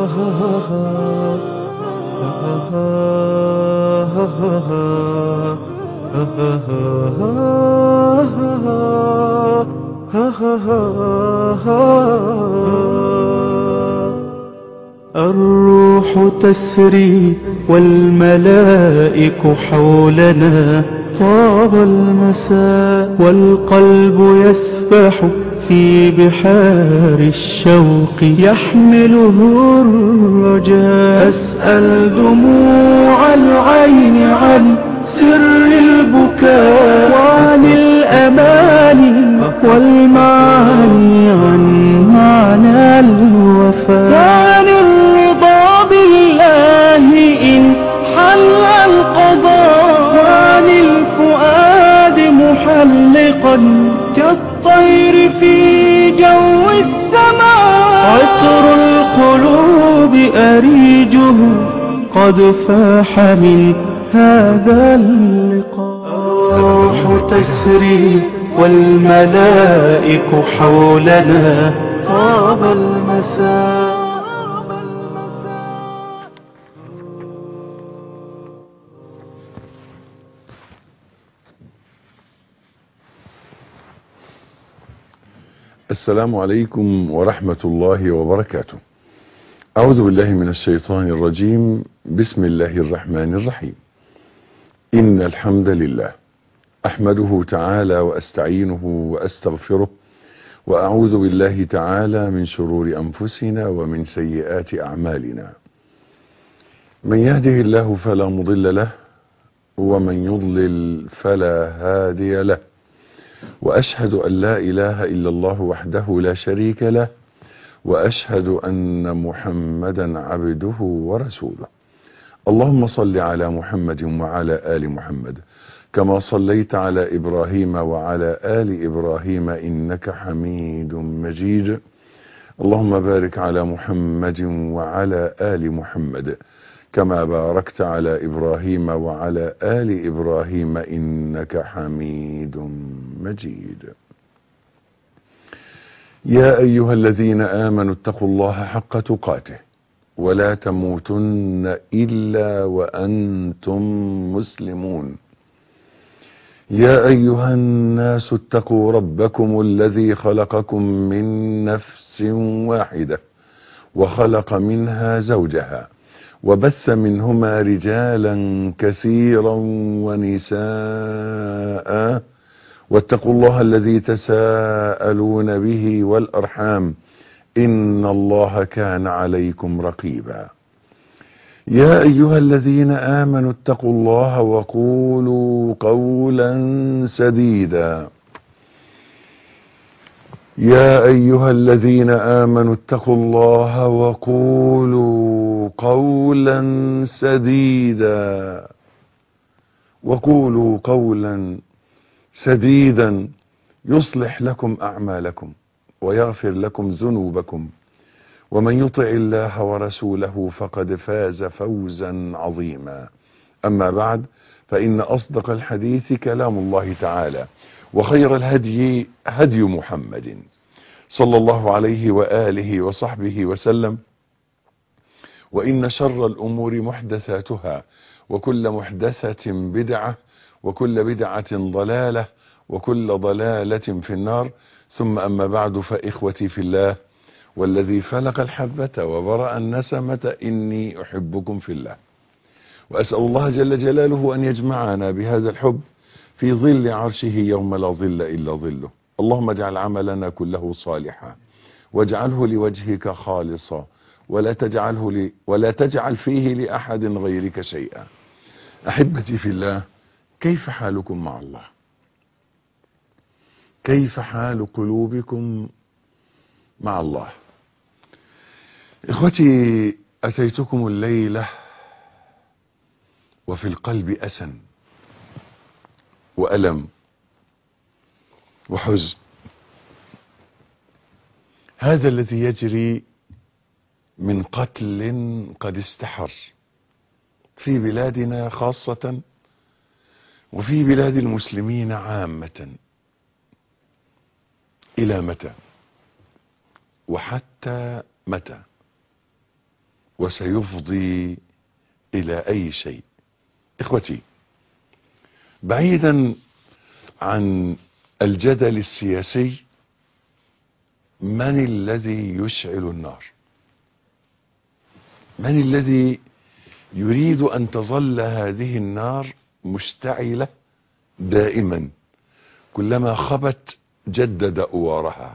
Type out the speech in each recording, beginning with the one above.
الروح تسري والملائك حولنا طاب المساء والقلب يسبح في بحار الشوق يحمله الرجاء أسأل دموع العين عن سر البكاء وعن الأماني والمعاني عن معنى الوفاء وعن الرضا بالله إن حل القضاء وعن الفؤاد محلقا كالطير في جو السماء عطر القلوب أريجه قد فاح من هذا اللقاء الروح تسري والملائك حولنا طاب المساء السلام عليكم ورحمة الله وبركاته أعوذ بالله من الشيطان الرجيم بسم الله الرحمن الرحيم إن الحمد لله أحمده تعالى وأستعينه وأستغفره وأعوذ بالله تعالى من شرور أنفسنا ومن سيئات أعمالنا من يهده الله فلا مضل له ومن يضلل فلا هادي له واشهد ان لا اله الا الله وحده لا شريك له واشهد ان محمدا عبده ورسوله اللهم صل على محمد وعلى ال محمد كما صليت على ابراهيم وعلى ال ابراهيم انك حميد مجيد اللهم بارك على محمد وعلى ال محمد كما باركت على ابراهيم وعلى ال ابراهيم انك حميد مجيد يا ايها الذين امنوا اتقوا الله حق تقاته ولا تموتن الا وانتم مسلمون يا ايها الناس اتقوا ربكم الذي خلقكم من نفس واحده وخلق منها زوجها وبث منهما رجالا كثيرا ونساء واتقوا الله الذي تساءلون به والارحام ان الله كان عليكم رقيبا يا ايها الذين امنوا اتقوا الله وقولوا قولا سديدا يا ايها الذين امنوا اتقوا الله وقولوا قولا سديدا وقولوا قولا سديدا يصلح لكم اعمالكم ويغفر لكم ذنوبكم ومن يطع الله ورسوله فقد فاز فوزا عظيما اما بعد فان اصدق الحديث كلام الله تعالى وخير الهدي هدي محمد صلى الله عليه واله وصحبه وسلم وان شر الامور محدثاتها وكل محدثه بدعه وكل بدعه ضلاله وكل ضلاله في النار ثم اما بعد فاخوتي في الله والذي فلق الحبه وبرا النسمه اني احبكم في الله واسال الله جل جلاله ان يجمعنا بهذا الحب في ظل عرشه يوم لا ظل الا ظله اللهم اجعل عملنا كله صالحا واجعله لوجهك خالصا ولا تجعله لي ولا تجعل فيه لاحد غيرك شيئا احبتي في الله كيف حالكم مع الله كيف حال قلوبكم مع الله اخوتي اتيتكم الليله وفي القلب اسى والم وحزن هذا الذي يجري من قتل قد استحر في بلادنا خاصه وفي بلاد المسلمين عامه الى متى وحتى متى وسيفضي الى اي شيء اخوتي بعيدا عن الجدل السياسي من الذي يشعل النار من الذي يريد ان تظل هذه النار مشتعله دائما كلما خبت جدد اوارها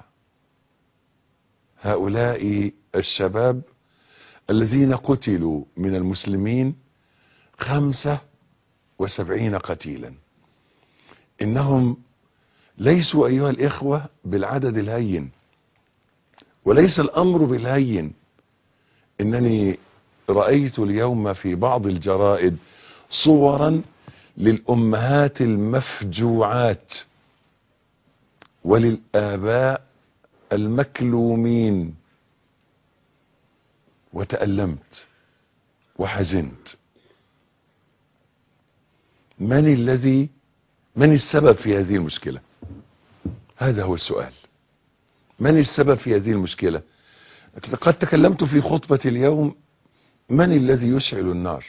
هؤلاء الشباب الذين قتلوا من المسلمين خمسة وسبعين قتيلا انهم ليسوا ايها الاخوة بالعدد الهين وليس الامر بالهين انني رأيت اليوم في بعض الجرائد صورا للامهات المفجوعات وللاباء المكلومين وتألمت وحزنت من الذي من السبب في هذه المشكلة هذا هو السؤال من السبب في هذه المشكلة قد تكلمت في خطبة اليوم من الذي يشعل النار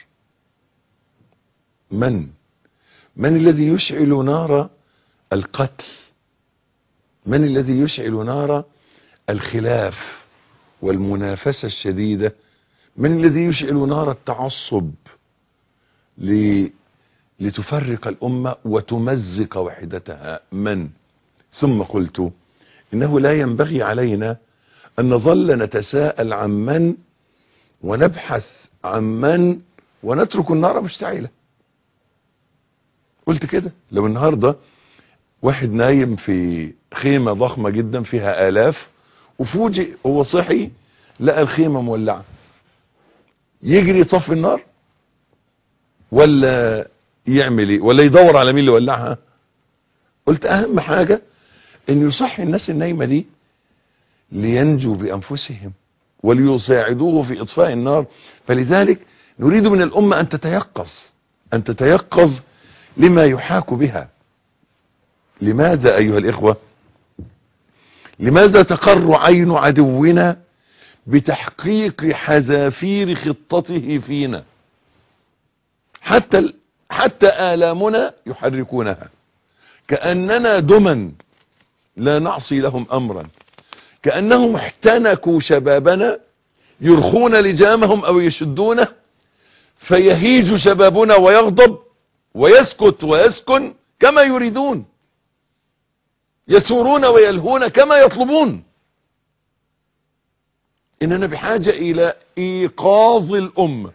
من من الذي يشعل نار القتل من الذي يشعل نار الخلاف والمنافسة الشديدة من الذي يشعل نار التعصب ل... لتفرق الأمة وتمزق وحدتها من ثم قلت إنه لا ينبغي علينا أن نظل نتساءل عن من ونبحث عن من ونترك النار مشتعلة قلت كده لو النهاردة واحد نايم في خيمة ضخمة جدا فيها آلاف وفوجئ هو صحي لقى الخيمة مولعة يجري يطفي النار ولا يعمل ايه ولا يدور على مين اللي ولعها قلت اهم حاجة ان يصحي الناس النايمة دي لينجوا بانفسهم وليساعدوه في اطفاء النار فلذلك نريد من الامة ان تتيقظ ان تتيقظ لما يحاك بها لماذا ايها الاخوة لماذا تقر عين عدونا بتحقيق حذافير خطته فينا حتى حتى آلامنا يحركونها كأننا دما لا نعصي لهم أمرا كأنهم احتنكوا شبابنا يرخون لجامهم أو يشدونه فيهيج شبابنا ويغضب ويسكت ويسكن كما يريدون يسورون ويلهون كما يطلبون إننا بحاجة إلى إيقاظ الأمة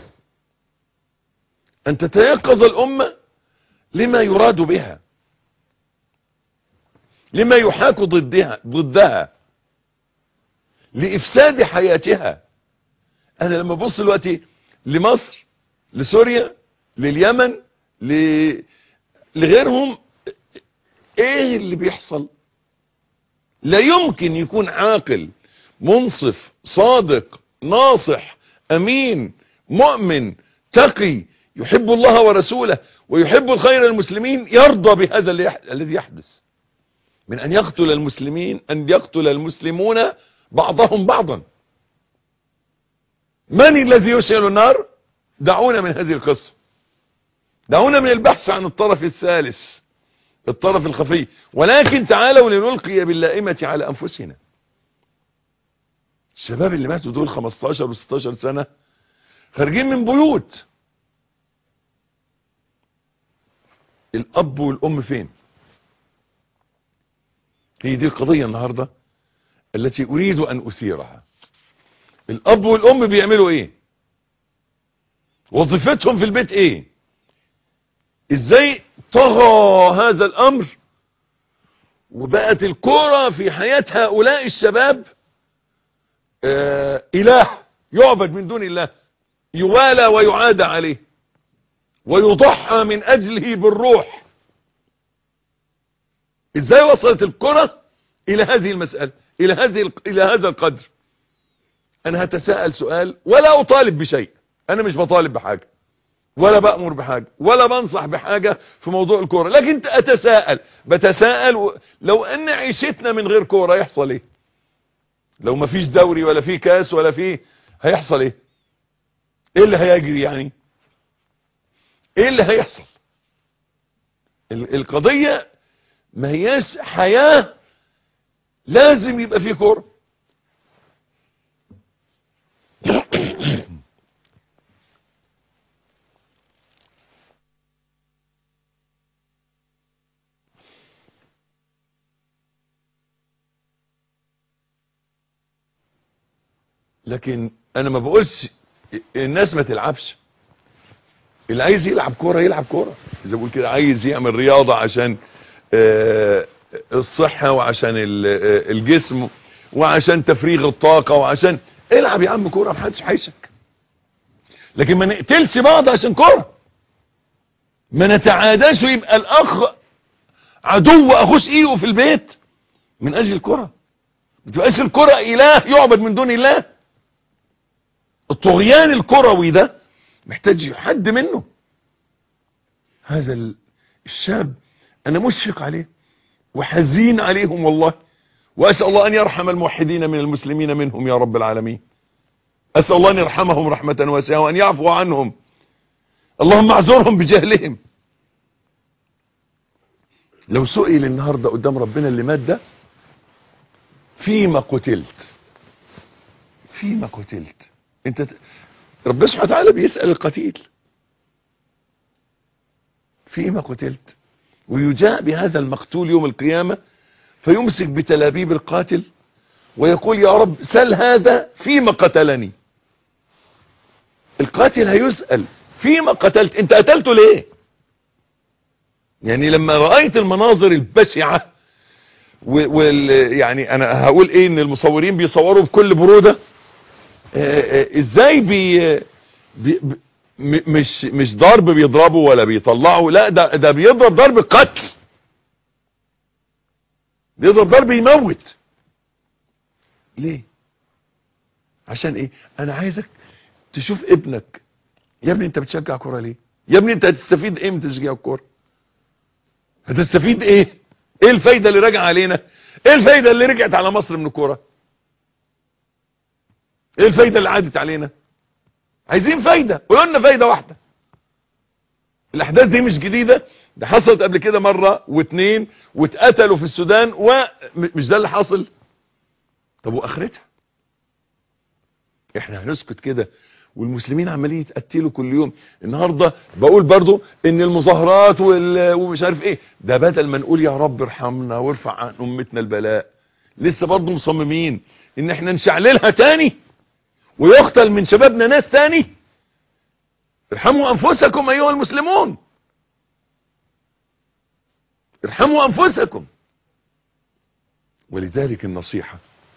أن تتيقظ الأمة لما يراد بها لما يحاك ضدها ضدها لإفساد حياتها أنا لما ببص دلوقتي لمصر لسوريا لليمن ل... لغيرهم ايه اللي بيحصل لا يمكن يكون عاقل منصف صادق ناصح امين مؤمن تقي يحب الله ورسوله ويحب الخير للمسلمين يرضى بهذا الذي يحدث من ان يقتل المسلمين ان يقتل المسلمون بعضهم بعضا من الذي يشعل النار دعونا من هذه القصة دعونا من البحث عن الطرف الثالث الطرف الخفي ولكن تعالوا لنلقي باللائمة على أنفسنا الشباب اللي ماتوا دول 15 و 16 سنة خارجين من بيوت الأب والأم فين هي دي القضية النهاردة التي أريد أن أثيرها الأب والأم بيعملوا إيه وظيفتهم في البيت إيه إزاي طغى هذا الأمر وبقت الكرة في حياة هؤلاء الشباب آه إله يعبد من دون الله يوالى ويعادى عليه ويضحى من أجله بالروح إزاي وصلت الكرة إلى هذه المسألة إلى, هذه إلى هذا القدر أنا هتساءل سؤال ولا أطالب بشيء أنا مش بطالب بحاجة ولا بأمر بحاجة ولا بنصح بحاجة في موضوع الكورة لكن أتساءل بتساءل و... لو أن عيشتنا من غير كورة يحصل إيه لو ما فيش دوري ولا فيه كاس ولا فيه هيحصل إيه ايه اللي هيجري يعني ايه اللي هيحصل ال- القضية ما هياش حياة لازم يبقى فيه كورة لكن انا ما بقولش الناس ما تلعبش اللي عايز يلعب كوره يلعب كوره زي بقول كده عايز يعمل رياضه عشان آه، الصحه وعشان ال- آه، الجسم وعشان تفريغ الطاقه وعشان العب يا عم كوره محدش هيشك لكن ما نقتلش بعض عشان كوره ما نتعاداش ويبقى الاخ عدو اخوه شقيقه في البيت من اجل الكره ما تبقاش الكره اله يعبد من دون الله الطغيان الكروي ده محتاج حد منه هذا ال- الشاب انا مشفق عليه وحزين عليهم والله واسال الله ان يرحم الموحدين من المسلمين منهم يا رب العالمين اسال الله ان يرحمهم رحمه واسعه وان يعفو عنهم اللهم اعذرهم بجهلهم لو سئل النهارده قدام ربنا اللي مات ده فيما قتلت فيما قتلت انت ت- ربنا سبحانه وتعالى بيسأل القتيل فيما قتلت ويجاء بهذا المقتول يوم القيامة فيمسك بتلابيب القاتل ويقول يا رب سل هذا فيما قتلني القاتل هيسأل فيما قتلت انت قتلته ليه يعني لما رأيت المناظر البشعة و- وال يعني انا هقول ايه ان المصورين بيصوروا بكل برودة آه، آه، ازاي بي بي بي- م- مش مش ضرب بيضربه ولا بيطلعه لا ده ده بيضرب ضرب قتل بيضرب ضرب يموت ليه عشان ايه انا عايزك تشوف ابنك يا ابني انت بتشجع كوره ليه يا ابني انت هتستفيد ايه من تشجيع الكوره هتستفيد ايه ايه الفايده اللي راجع علينا ايه الفايده اللي رجعت على مصر من الكوره ايه الفايده اللي عادت علينا عايزين فايده قولوا لنا فايده واحده الاحداث دي مش جديده ده حصلت قبل كده مره واثنين واتقتلوا في السودان ومش ده اللي حاصل طب واخرتها احنا هنسكت كده والمسلمين عمالين يتقتلوا كل يوم النهارده بقول برضو ان المظاهرات وال- ومش عارف ايه ده بدل ما نقول يا رب ارحمنا وارفع عن امتنا البلاء لسه برضو مصممين ان احنا نشعللها تاني ويقتل من شبابنا ناس تاني ارحموا انفسكم ايها المسلمون ارحموا انفسكم ولذلك النصيحة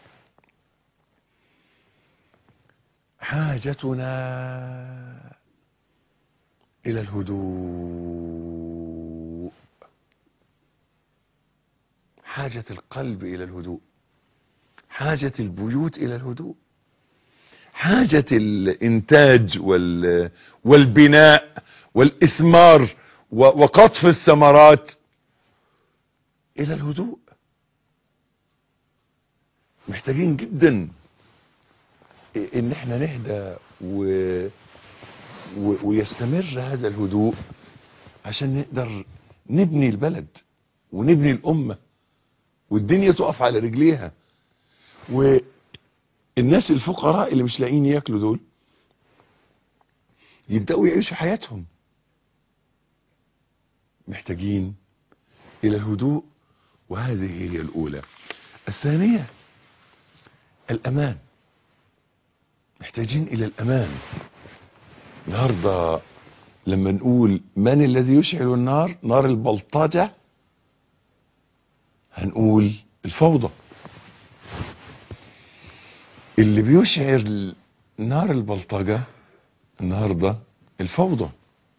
حاجتنا الى الهدوء حاجة القلب الى الهدوء حاجة البيوت الى الهدوء حاجة الانتاج وال والبناء والاسمار و- وقطف الثمرات الى الهدوء محتاجين جدا ان احنا نهدى و... و... ويستمر هذا الهدوء عشان نقدر نبني البلد ونبني الامة والدنيا تقف على رجليها والناس الفقراء اللي مش لاقيين ياكلوا دول يبدأوا يعيشوا حياتهم محتاجين الى الهدوء وهذه هي الاولى الثانية الامان محتاجين الى الامان النهارده لما نقول من الذي يشعل النار نار البلطجة هنقول الفوضى اللي بيشعل نار البلطجة النهارده الفوضى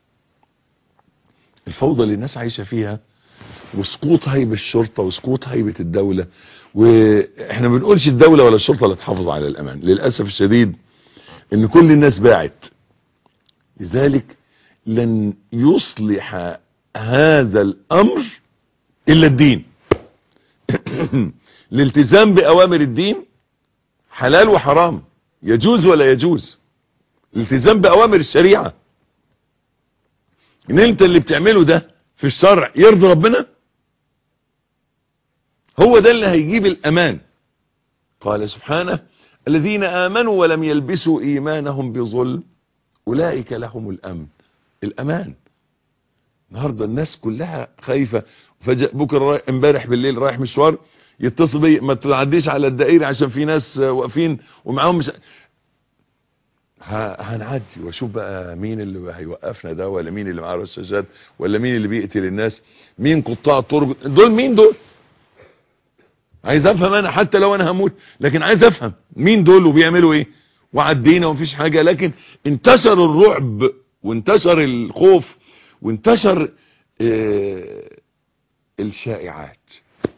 الفوضى اللي الناس عايشة فيها وسقوط هيبة الشرطة وسقوط هيبة الدولة واحنا ما بنقولش الدولة ولا الشرطة اللي تحافظ على الامان للأسف الشديد ان كل الناس باعت لذلك لن يصلح هذا الامر الا الدين الالتزام باوامر الدين حلال وحرام يجوز ولا يجوز الالتزام باوامر الشريعه ان انت اللي بتعمله ده في الشرع يرضي ربنا هو ده اللي هيجيب الامان قال سبحانه الذين امنوا ولم يلبسوا ايمانهم بظلم اولئك لهم الامن الامان النهارده الناس كلها خايفه فجأة بكره رايح امبارح بالليل رايح مشوار يتصل بي ما تعديش على الدائري عشان في ناس واقفين ومعاهم مش ه- هنعدي واشوف بقى مين اللي هيوقفنا ده ولا مين اللي معاه رشاشات ولا مين اللي بيقتل الناس مين قطاع الطرق دول مين دول عايز افهم انا حتى لو انا هموت لكن عايز افهم مين دول وبيعملوا ايه وعدينا ومفيش حاجة لكن انتشر الرعب وانتشر الخوف وانتشر آه الشائعات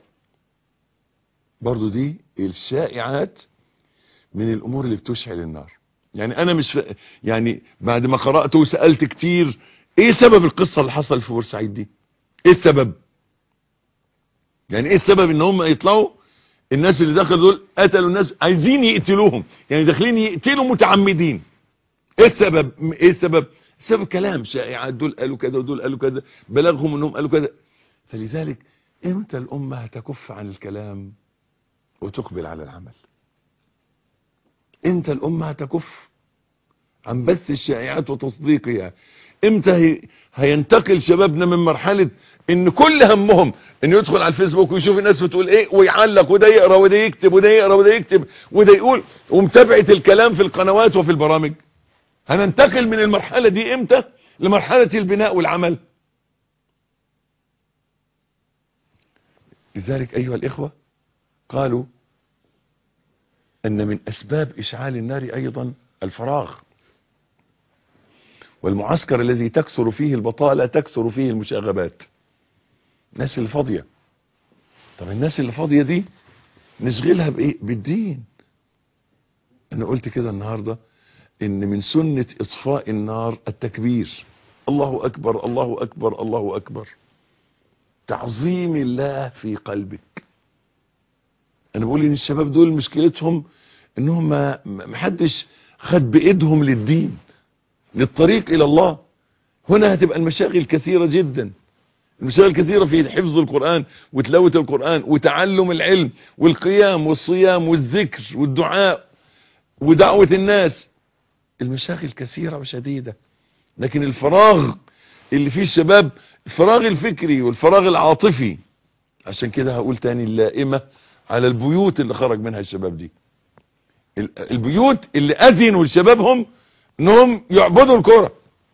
برضو دي الشائعات من الامور اللي بتشعل النار يعني انا مش ف... يعني بعد ما قرأت وسألت كتير ايه سبب القصة اللي حصلت في بورسعيد دي ايه السبب يعني ايه السبب ان هم يطلعوا الناس اللي دخلوا دول قتلوا الناس عايزين يقتلوهم يعني داخلين يقتلوا متعمدين ايه السبب ايه السبب السبب كلام شائعات دول قالوا كده ودول قالوا كده بلغهم انهم قالوا كده فلذلك امتى الامه هتكف عن الكلام وتقبل على العمل امتى الامه هتكف عن بث الشائعات وتصديقها امتى هي هينتقل شبابنا من مرحلة ان كل همهم انه يدخل على الفيسبوك ويشوف الناس بتقول ايه ويعلق وده يقرا وده يكتب وده يقرا وده يكتب وده يقول ومتابعة الكلام في القنوات وفي البرامج هننتقل من المرحلة دي امتى لمرحلة البناء والعمل لذلك ايها الاخوة قالوا ان من اسباب اشعال النار ايضا الفراغ والمعسكر الذي تكثر فيه البطالة تكثر فيه المشاغبات الناس اللي فاضية طب الناس اللي فاضية دي نشغلها بايه بالدين انا قلت كده النهاردة ان من سنة اطفاء النار التكبير الله اكبر الله اكبر الله اكبر تعظيم الله في قلبك انا بقول ان الشباب دول مشكلتهم انهم ما محدش خد بايدهم للدين للطريق الى الله هنا هتبقى المشاغل كثيرة جدا المشاغل كثيرة في حفظ القرآن وتلاوة القرآن وتعلم العلم والقيام والصيام والذكر والدعاء ودعوة الناس المشاغل كثيرة وشديدة لكن الفراغ اللي فيه الشباب الفراغ الفكري والفراغ العاطفي عشان كده هقول تاني اللائمة على البيوت اللي خرج منها الشباب دي البيوت اللي اذنوا لشبابهم انهم يعبدوا الكرة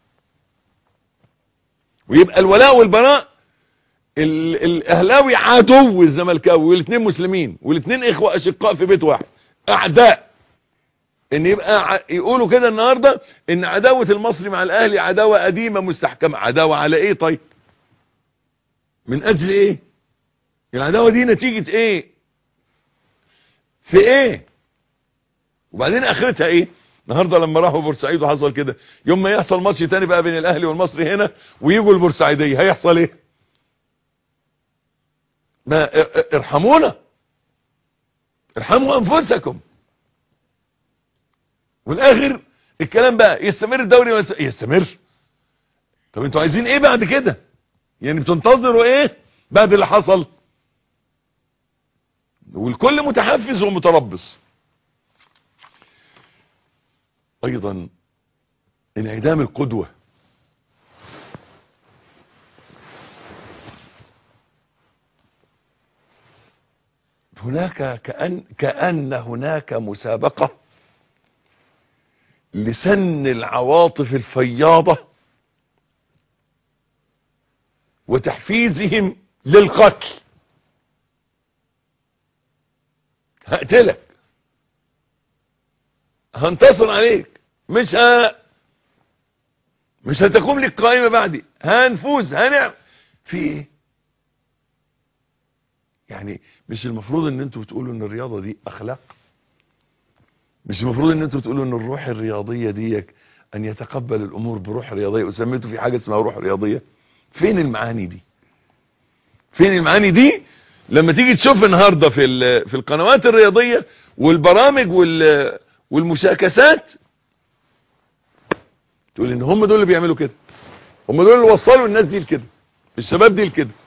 ويبقى الولاء والبراء الاهلاوي عدو الزملكاوي والاثنين مسلمين والاثنين اخوة اشقاء في بيت واحد اعداء ان يبقى يقولوا كده النهاردة ان عداوة المصري مع الاهلي عداوة قديمة مستحكمة عداوة على ايه طيب من اجل ايه العداوة دي نتيجة ايه في ايه وبعدين اخرتها ايه النهارده لما راحوا بورسعيد وحصل كده يوم ما يحصل ماتش تاني بقى بين الاهلي والمصري هنا ويجوا البورسعيديه هيحصل ايه ما ارحمونا ارحموا انفسكم والاخر الكلام بقى يستمر الدوري ويس... يستمر طب انتوا عايزين ايه بعد كده يعني بتنتظروا ايه بعد اللي حصل والكل متحفز ومتربص ايضا انعدام القدوة هناك كأن, كأن هناك مسابقة لسن العواطف الفياضة وتحفيزهم للقتل هقتلك هنتصر عليك مش ها مش هتقوم لك قائمة بعدي هنفوز هنعم في ايه يعني مش المفروض ان انتوا بتقولوا ان الرياضة دي اخلاق مش المفروض ان انتوا بتقولوا ان الروح الرياضية ديك ان يتقبل الامور بروح رياضية وسميتوا في حاجة اسمها روح رياضية فين المعاني دي فين المعاني دي لما تيجي تشوف النهاردة في في القنوات الرياضية والبرامج وال والمشاكسات تقول ان هم دول اللي بيعملوا كده هم دول اللي وصلوا الناس دي لكده الشباب دي لكده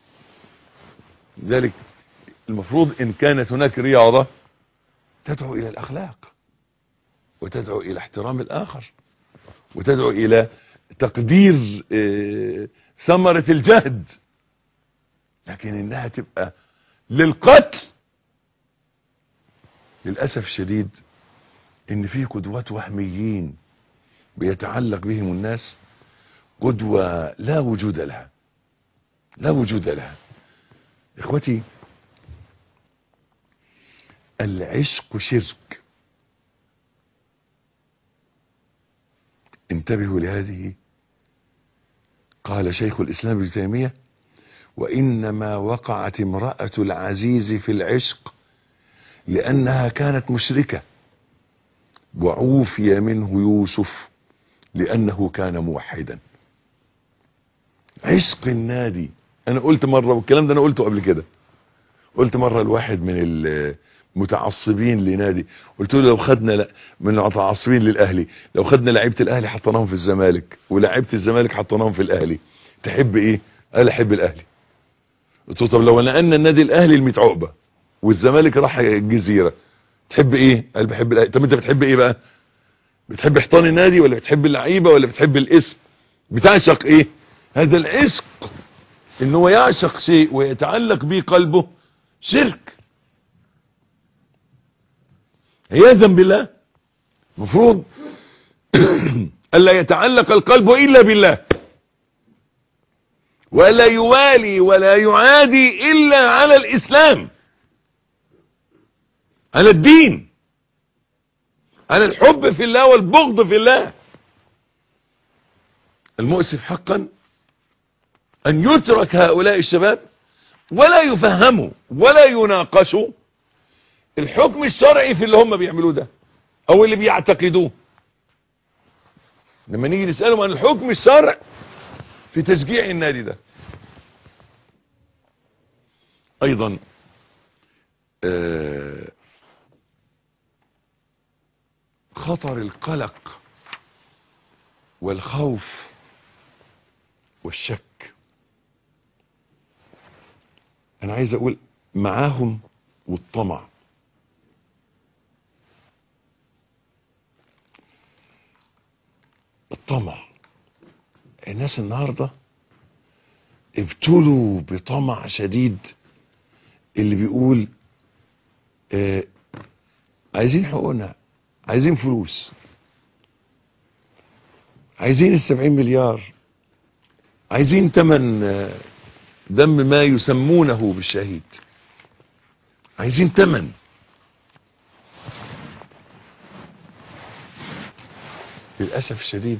لذلك المفروض ان كانت هناك رياضة تدعو الى الاخلاق وتدعو الى احترام الاخر وتدعو الى تقدير آه، ثمرة الجهد لكن انها تبقى للقتل للأسف الشديد ان في قدوات وهميين بيتعلق بهم الناس قدوة لا وجود لها لا وجود لها اخوتي العشق شرك انتبهوا لهذه قال شيخ الاسلام ابن تيميه وانما وقعت امراه العزيز في العشق لانها كانت مشركه وعوفي منه يوسف لانه كان موحدا عشق النادي انا قلت مره والكلام ده انا قلته قبل كده قلت مره لواحد من المتعصبين لنادي قلت له لو خدنا لا من المتعصبين للاهلي لو خدنا لعيبه الاهلي حطيناهم في الزمالك ولاعيبه الزمالك حطيناهم في الاهلي تحب ايه قال احب الاهلي قلت له طب لو نقلنا النادي الاهلي الميت عقبه والزمالك راح الجزيره تحب ايه قال بحب الاهلي طب انت بتحب ايه بقى بتحب حيطان النادي ولا بتحب اللعيبه ولا بتحب الاسم بتعشق ايه هذا العشق ان هو يعشق شيء ويتعلق به قلبه شرك عياذا بالله المفروض الا يتعلق القلب الا بالله ولا يوالي ولا يعادي الا على الاسلام على الدين على الحب في الله والبغض في الله المؤسف حقا ان يترك هؤلاء الشباب ولا يفهموا ولا يناقشوا الحكم الشرعي في اللي هم بيعملوه ده او اللي بيعتقدوه لما نيجي نسألهم عن الحكم الشرع في تشجيع النادي ده ايضا آه خطر القلق والخوف والشك انا عايز اقول معاهم والطمع الطمع الناس النهارده ابتلوا بطمع شديد اللي بيقول آه عايزين حقوقنا عايزين فلوس عايزين السبعين مليار عايزين تمن آه دم ما يسمونه بالشهيد عايزين تمن للأسف الشديد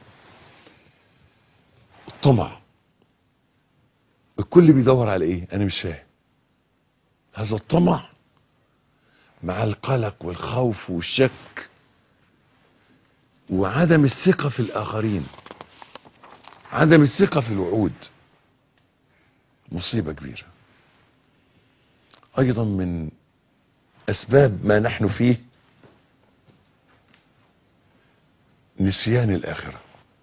الطمع الكل بيدور على ايه انا مش فاهم هذا الطمع مع القلق والخوف والشك وعدم الثقة في الآخرين عدم الثقة في الوعود مصيبة كبيرة أيضا من أسباب ما نحن فيه نسيان الآخرة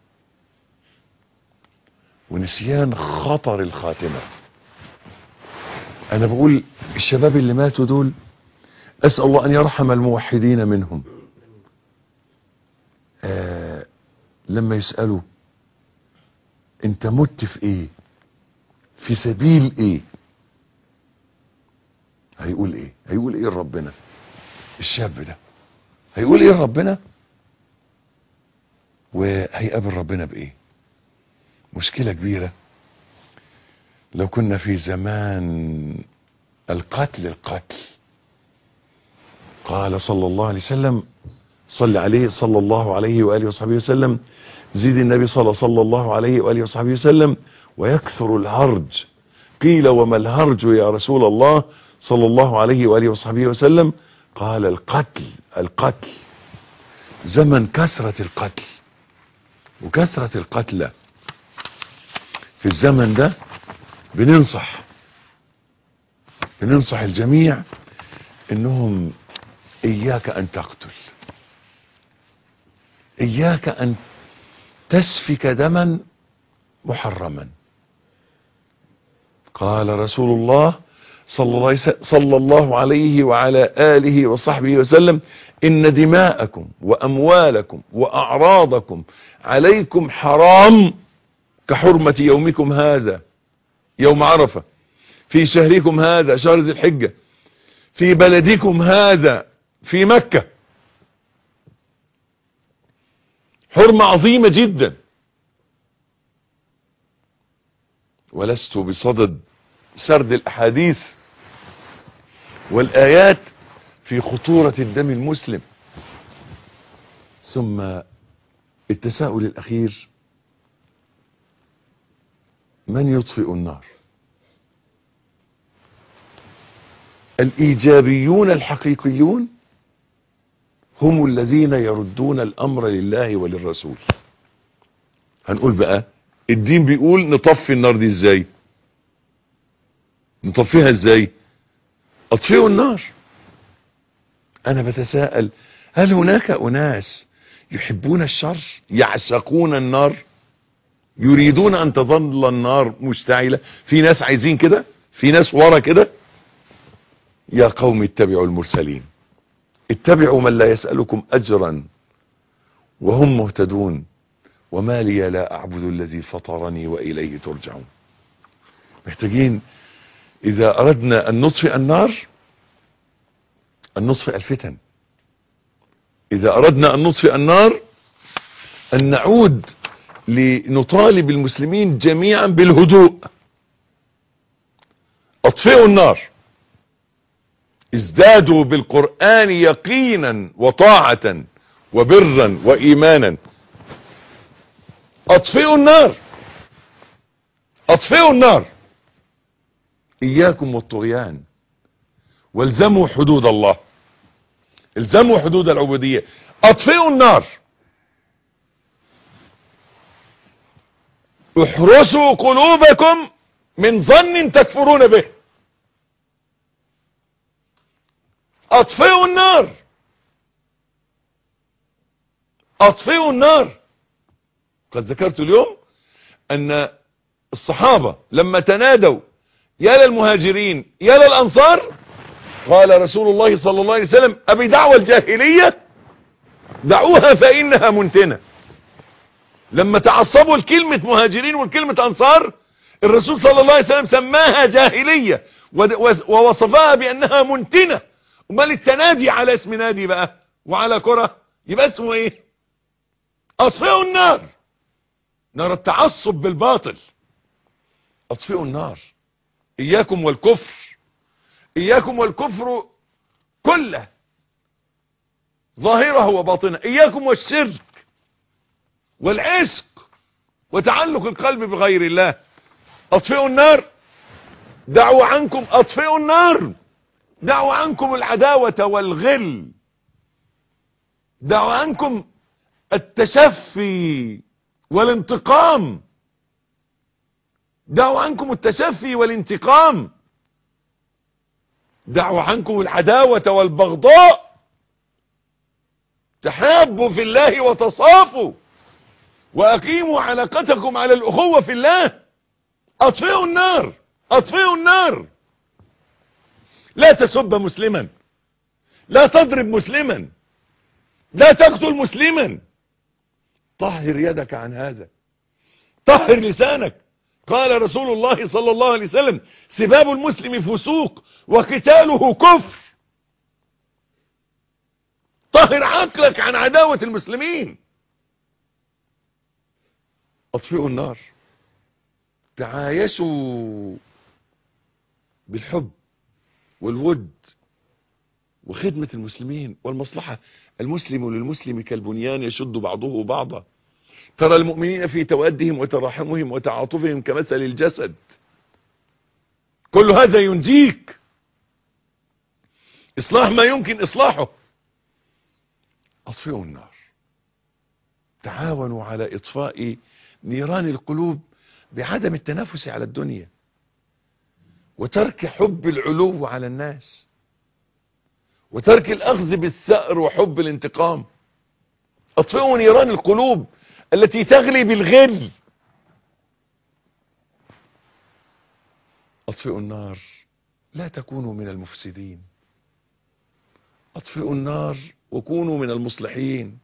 ونسيان خطر الخاتمة أنا بقول الشباب اللي ماتوا دول أسأل الله أن يرحم الموحدين منهم آه لما يسألوا أنت مت في إيه في سبيل إيه هيقول إيه هيقول إيه لربنا الشاب ده هيقول إيه لربنا وهيقابل ربنا بإيه مشكلة كبيرة لو كنا في زمان القتل القتل قال صلى الله عليه وسلم صل عليه صلى الله عليه وآله وصحبه وسلم زيد النبي صلى صلى الله عليه وآله وصحبه وسلم ويكثر الهرج قيل وما الهرج يا رسول الله صلى الله عليه وآله وصحبه وسلم قال القتل القتل زمن كثرة القتل وكثرة القتلى في الزمن ده بننصح بننصح الجميع انهم اياك ان تقتل اياك ان تسفك دما محرما قال رسول الله صلى الله, صلى الله عليه وعلى آله وصحبه وسلم إن دماءكم وأموالكم وأعراضكم عليكم حرام كحرمة يومكم هذا يوم عرفة في شهركم هذا شهر ذي الحجة في بلدكم هذا في مكة حرمة عظيمة جدا ولست بصدد سرد الأحاديث والآيات في خطورة الدم المسلم ثم التساؤل الأخير من يطفئ النار الإيجابيون الحقيقيون هم الذين يردون الأمر لله وللرسول هنقول بقى الدين بيقول نطفي النار دي ازاي نطفيها ازاي اطفئوا النار انا بتساءل هل هناك اناس يحبون الشر يعشقون النار يريدون ان تظل النار مشتعلة في ناس عايزين كده في ناس ورا كده يا قوم اتبعوا المرسلين اتبعوا من لا يسألكم اجرا وهم مهتدون وما لي لا اعبد الذي فطرني واليه ترجعون محتاجين اذا اردنا ان نطفئ النار ان نطفئ الفتن اذا اردنا ان نطفئ النار ان نعود لنطالب المسلمين جميعا بالهدوء اطفئوا النار ازدادوا بالقرآن يقينا وطاعة وبرا وإيمانا اطفئوا النار اطفئوا النار اياكم والطغيان والزموا حدود الله الزموا حدود العبودية اطفئوا النار احرسوا قلوبكم من ظن تكفرون به اطفئوا النار اطفئوا النار قد ذكرت اليوم ان الصحابة لما تنادوا يا للمهاجرين يا للانصار قال رسول الله صلى الله عليه وسلم ابي دعوة الجاهلية دعوها فانها منتنة لما تعصبوا الكلمة مهاجرين والكلمة انصار الرسول صلى الله عليه وسلم سماها جاهلية ووصفها بانها منتنة امال التنادي على اسم نادي بقى وعلى كرة يبقى اسمه ايه اطفئوا النار نار التعصب بالباطل اطفئوا النار اياكم والكفر اياكم والكفر كله ظاهره وباطنه اياكم والشرك والعشق وتعلق القلب بغير الله اطفئوا النار دعوا عنكم اطفئوا النار دعوا عنكم العداوة والغل دعوا عنكم التشفي والانتقام دعوا عنكم التشفي والانتقام دعوا عنكم العداوة والبغضاء تحابوا في الله وتصافوا واقيموا علاقتكم على الاخوة في الله اطفئوا النار اطفئوا النار لا تسب مسلما لا تضرب مسلما لا تقتل مسلما طهر يدك عن هذا طهر لسانك قال رسول الله صلى الله عليه وسلم سباب المسلم فسوق وقتاله كفر طهر عقلك عن عداوة المسلمين اطفئوا النار تعايشوا بالحب والود وخدمة المسلمين والمصلحة المسلم للمسلم كالبنيان يشد بعضه بعضا ترى المؤمنين في توادهم وتراحمهم وتعاطفهم كمثل الجسد كل هذا ينجيك اصلاح ما يمكن اصلاحه اطفئوا النار تعاونوا على اطفاء نيران القلوب بعدم التنافس على الدنيا وترك حب العلو على الناس وترك الاخذ بالثأر وحب الانتقام اطفئوا نيران القلوب التي تغلي بالغل اطفئوا النار لا تكونوا من المفسدين اطفئوا النار وكونوا من المصلحين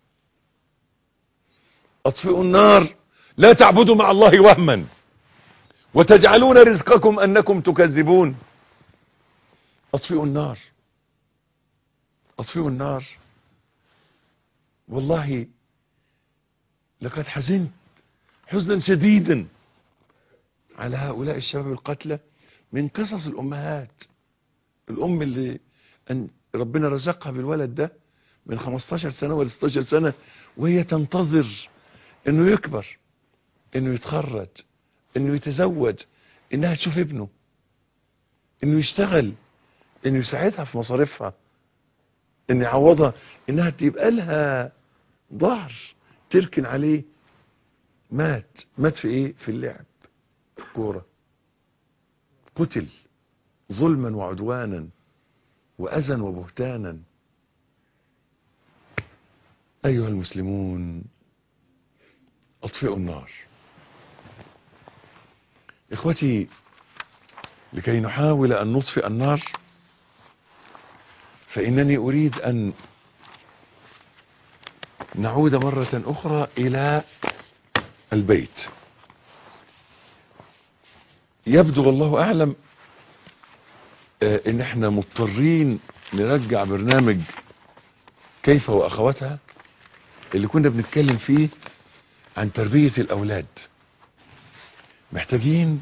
اطفئوا النار لا تعبدوا مع الله وهما وتجعلون رزقكم انكم تكذبون اطفئوا النار اطفئوا النار والله لقد حزنت حزنا شديدا على هؤلاء الشباب القتلى من قصص الامهات الام اللي أن ربنا رزقها بالولد ده من 15 سنة ولا 16 سنة وهي تنتظر انه يكبر انه يتخرج انه يتزوج انها تشوف ابنه انه يشتغل انه يساعدها في مصاريفها انه يعوضها انها تبقى لها ظهر تركن عليه مات مات في ايه في اللعب في الكوره قتل ظلما وعدوانا واذى وبهتانا ايها المسلمون اطفئوا النار اخوتي لكي نحاول ان نطفئ النار فانني اريد ان نعود مرة اخرى الى البيت يبدو والله اعلم آه، ان احنا مضطرين نرجع برنامج كيف واخواتها اللي كنا بنتكلم فيه عن تربية الاولاد محتاجين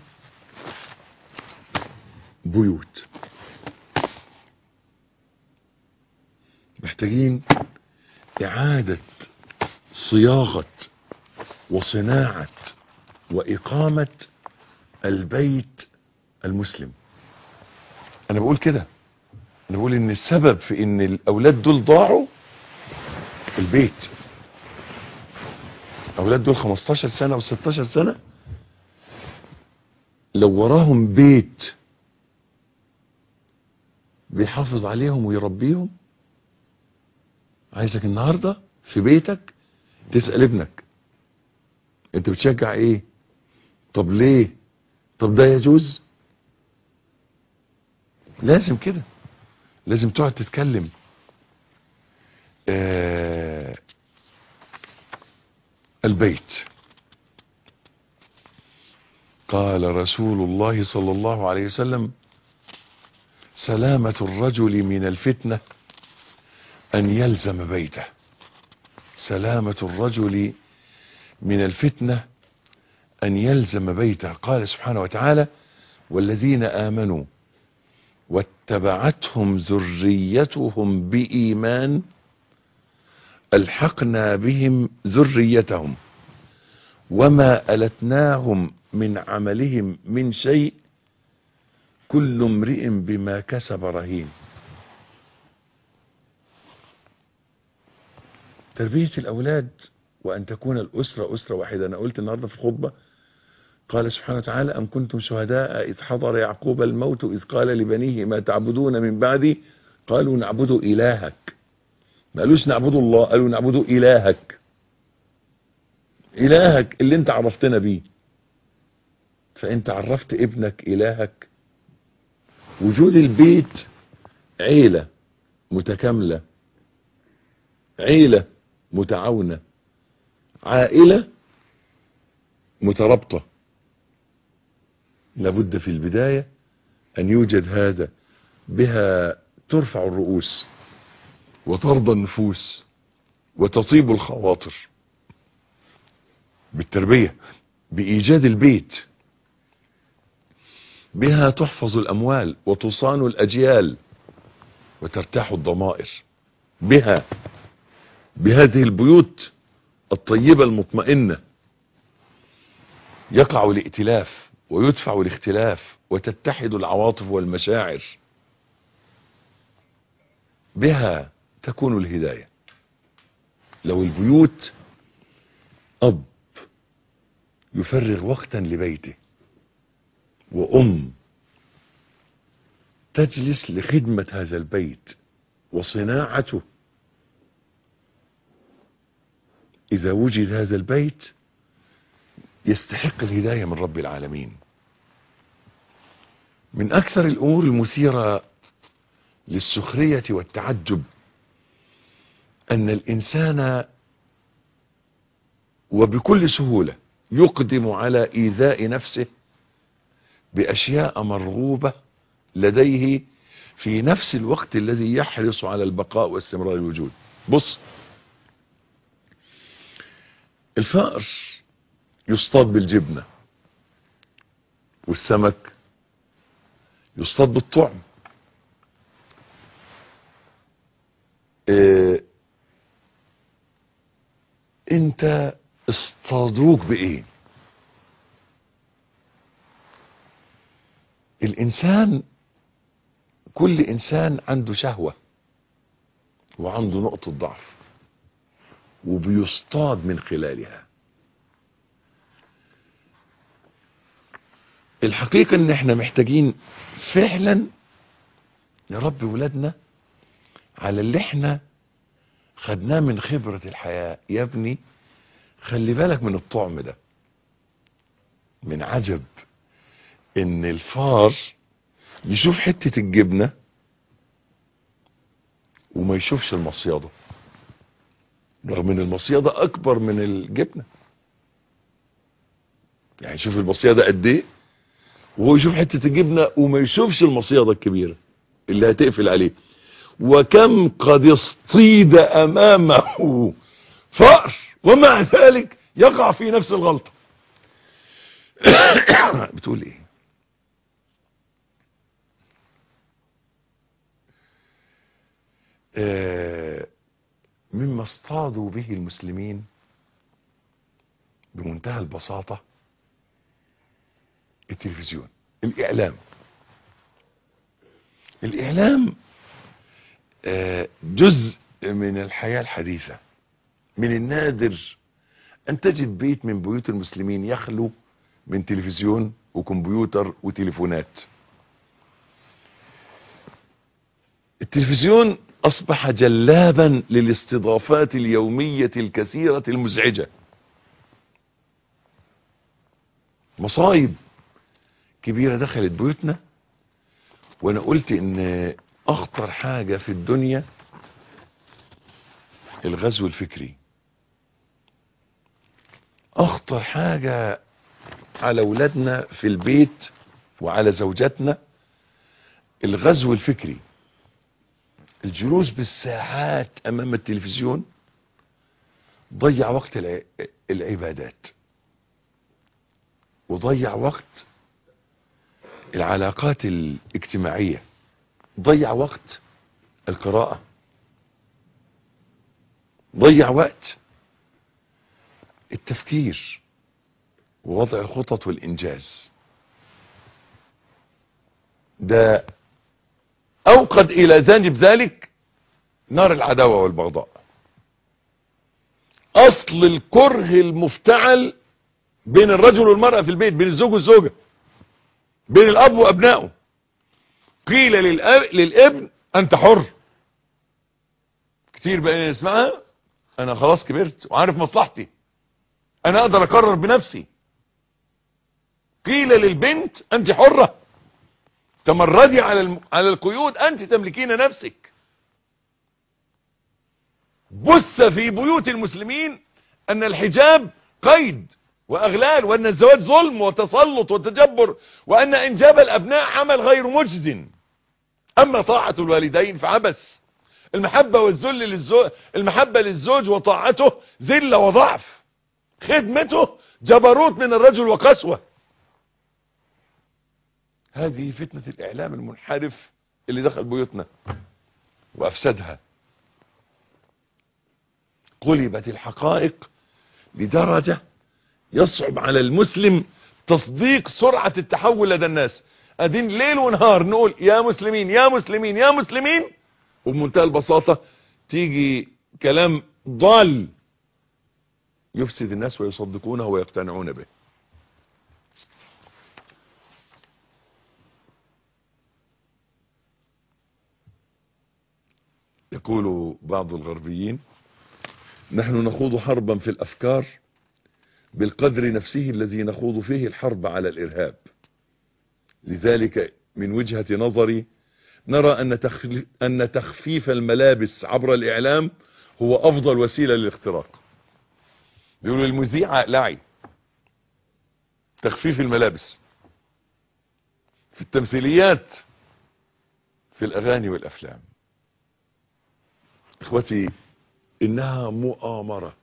بيوت محتاجين اعادة صياغة وصناعة واقامة البيت المسلم انا بقول كده انا بقول ان السبب في ان الاولاد دول ضاعوا البيت اولاد دول 15 سنة و16 سنة لو وراهم بيت بيحافظ عليهم ويربيهم عايزك النهاردة في بيتك تسأل ابنك انت بتشجع ايه طب ليه طب ده يجوز لازم كده لازم تقعد تتكلم آه البيت قال رسول الله صلى الله عليه وسلم سلامة الرجل من الفتنة أن يلزم بيته سلامة الرجل من الفتنة أن يلزم بيته قال سبحانه وتعالى والذين آمنوا واتبعتهم ذريتهم بإيمان ألحقنا بهم ذريتهم وما ألتناهم من عملهم من شيء كل امرئ بما كسب رهين تربية الأولاد وأن تكون الأسرة أسرة واحدة أنا قلت النهاردة في الخطبة قال سبحانه وتعالى أم كنتم شهداء إذ حضر يعقوب الموت إذ قال لبنيه ما تعبدون من بعدي قالوا نعبد إلهك ما قالوش نعبد الله قالوا نعبد إلهك إلهك اللي انت عرفتنا بيه فانت عرفت ابنك إلهك وجود البيت عيلة متكاملة عيلة متعاونة عائلة مترابطة لابد في البداية أن يوجد هذا بها ترفع الرؤوس وترضى النفوس وتطيب الخواطر بالتربية بإيجاد البيت بها تحفظ الأموال وتصان الأجيال وترتاح الضمائر بها بهذه البيوت الطيبة المطمئنة يقع الائتلاف ويدفع الاختلاف وتتحد العواطف والمشاعر بها تكون الهداية لو البيوت أب يفرغ وقتا لبيته وأم تجلس لخدمة هذا البيت وصناعته إذا وجد هذا البيت يستحق الهداية من رب العالمين من أكثر الأمور المثيرة للسخرية والتعجب أن الإنسان وبكل سهولة يقدم على إيذاء نفسه بأشياء مرغوبة لديه في نفس الوقت الذي يحرص على البقاء واستمرار الوجود بص الفأر يصطاد بالجبنة والسمك يصطاد بالطعم إيه انت اصطادوك بايه الانسان كل انسان عنده شهوة وعنده نقطة ضعف وبيصطاد من خلالها الحقيقة ان احنا محتاجين فعلا نربي ولادنا على اللي احنا خدناه من خبرة الحياة يا ابني خلي بالك من الطعم ده من عجب ان الفار يشوف حتة الجبنة وما يشوفش المصيادة رغم ان المصيادة اكبر من الجبنة يعني شوف المصيادة قد ايه وهو يشوف حتة الجبنة وما يشوفش المصيادة الكبيرة اللي هتقفل عليه وكم قد اصطيد امامه فأر ومع ذلك يقع في نفس الغلطة بتقول ايه آه مما اصطادوا به المسلمين بمنتهى البساطة التلفزيون الاعلام الاعلام آه جزء من الحياة الحديثة من النادر ان تجد بيت من بيوت المسلمين يخلو من تلفزيون وكمبيوتر وتليفونات التلفزيون اصبح جلابا للاستضافات اليومية الكثيرة المزعجة مصايب كبيرة دخلت بيوتنا وانا قلت ان اخطر حاجة في الدنيا الغزو الفكري اخطر حاجة على ولادنا في البيت وعلى زوجاتنا الغزو الفكري الجلوس بالساعات امام التلفزيون ضيع وقت العبادات وضيع وقت العلاقات الاجتماعية ضيع وقت القراءة ضيع وقت التفكير ووضع الخطط والإنجاز ده أوقد إلى جانب ذلك نار العداوة والبغضاء أصل الكره المفتعل بين الرجل والمرأة في البيت بين الزوج والزوجة بين الأب وأبنائه قيل للأب للابن أنت حر كتير بقى نسمعها أنا خلاص كبرت وعارف مصلحتي أنا أقدر أقرر بنفسي قيل للبنت أنت حرة تمردي على على القيود أنت تملكين نفسك بث في بيوت المسلمين أن الحجاب قيد وأغلال وأن الزواج ظلم وتسلط وتجبر وأن إنجاب الأبناء عمل غير مجد أما طاعة الوالدين فعبث المحبة والذل للزوج المحبة للزوج وطاعته ذلة وضعف خدمته جبروت من الرجل وقسوة هذه فتنة الإعلام المنحرف اللي دخل بيوتنا وأفسدها قلبت الحقائق لدرجة يصعب على المسلم تصديق سرعة التحول لدى الناس ادين ليل ونهار نقول يا مسلمين يا مسلمين يا مسلمين وبمنتهى البساطة تيجي كلام ضال يفسد الناس ويصدقونه ويقتنعون به يقول بعض الغربيين نحن نخوض حربا في الأفكار بالقدر نفسه الذي نخوض فيه الحرب على الإرهاب لذلك من وجهة نظري نرى أن تخفيف, أن تخفيف الملابس عبر الإعلام هو أفضل وسيلة للاختراق بيقولوا المذيع اقلعي تخفيف الملابس في التمثيليات في الأغاني والأفلام إخوتي إنها مؤامرة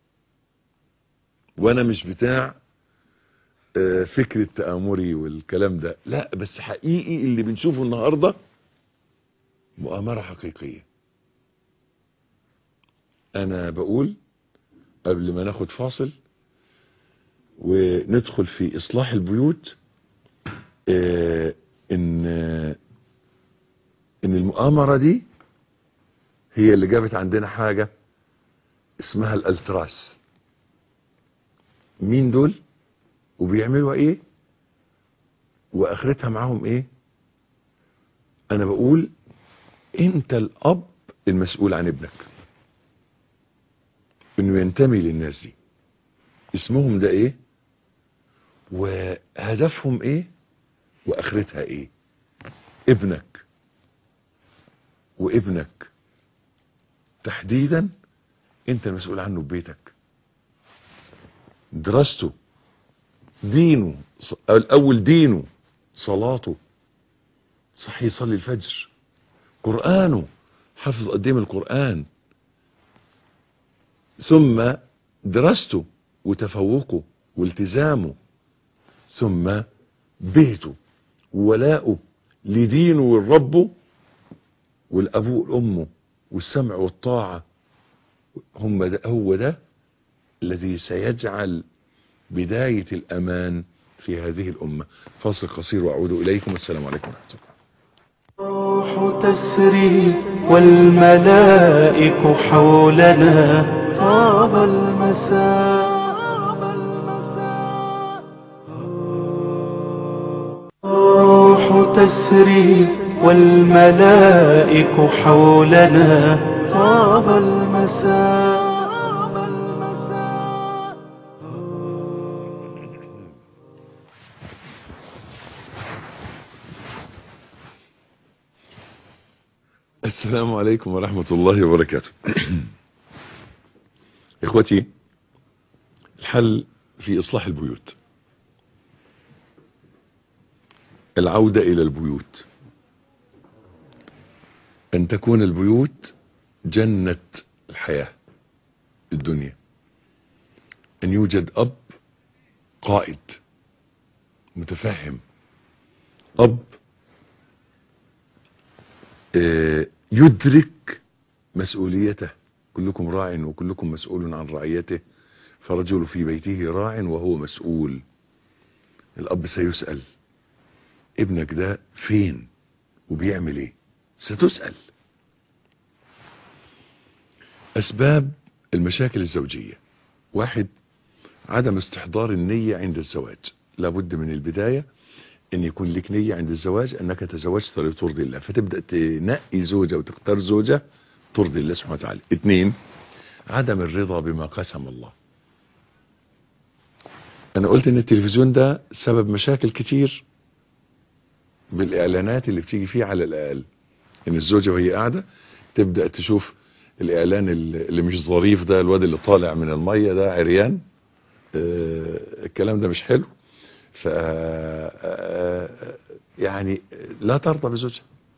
وأنا مش بتاع فكر التآمري والكلام ده لا بس حقيقي اللي بنشوفه النهاردة مؤامرة حقيقية أنا بقول قبل ما ناخد فاصل وندخل في إصلاح البيوت إن إن المؤامرة دي هي اللي جابت عندنا حاجة اسمها الالتراس مين دول وبيعملوا ايه واخرتها معاهم ايه انا بقول انت الاب المسؤول عن ابنك انه ينتمي للناس دي اسمهم ده ايه وهدفهم ايه واخرتها ايه ابنك وابنك تحديدا انت المسؤول عنه ببيتك دراسته دينه الاول دينه صلاته صحي يصلي الفجر قرآنه حفظ قديم القرآن ثم دراسته وتفوقه والتزامه ثم بيته وولاؤه لدينه والربه والأبوه والأمه والسمع والطاعة هم ده هو ده الذي سيجعل بداية الأمان في هذه الأمة فاصل قصير وأعود إليكم والسلام عليكم ورحمة الله الروح تسري والملائك حولنا طاب المساء الروح تسري والملائك حولنا طاب المساء السلام عليكم ورحمة الله وبركاته إخوتي الحل في إصلاح البيوت العودة إلى البيوت أن تكون البيوت جنة الحياة الدنيا أن يوجد أب قائد متفهم أب يدرك مسؤوليته كلكم راع وكلكم مسؤول عن رعيته فرجل في بيته راع وهو مسؤول الأب سيسأل ابنك ده فين وبيعمل ايه ستسأل أسباب المشاكل الزوجية واحد عدم استحضار النية عند الزواج لابد من البداية ان يكون لك نية عند الزواج انك تزوجت لترضي الله فتبدأ تنقي زوجة وتختار زوجة ترضي الله سبحانه وتعالى اثنين عدم الرضا بما قسم الله انا قلت ان التلفزيون ده سبب مشاكل كتير بالاعلانات اللي بتيجي فيه على الاقل ان الزوجة وهي قاعدة تبدأ تشوف الاعلان اللي مش ظريف ده الواد اللي طالع من المية ده عريان آه الكلام ده مش حلو ف يعني لا ترضى بزوجها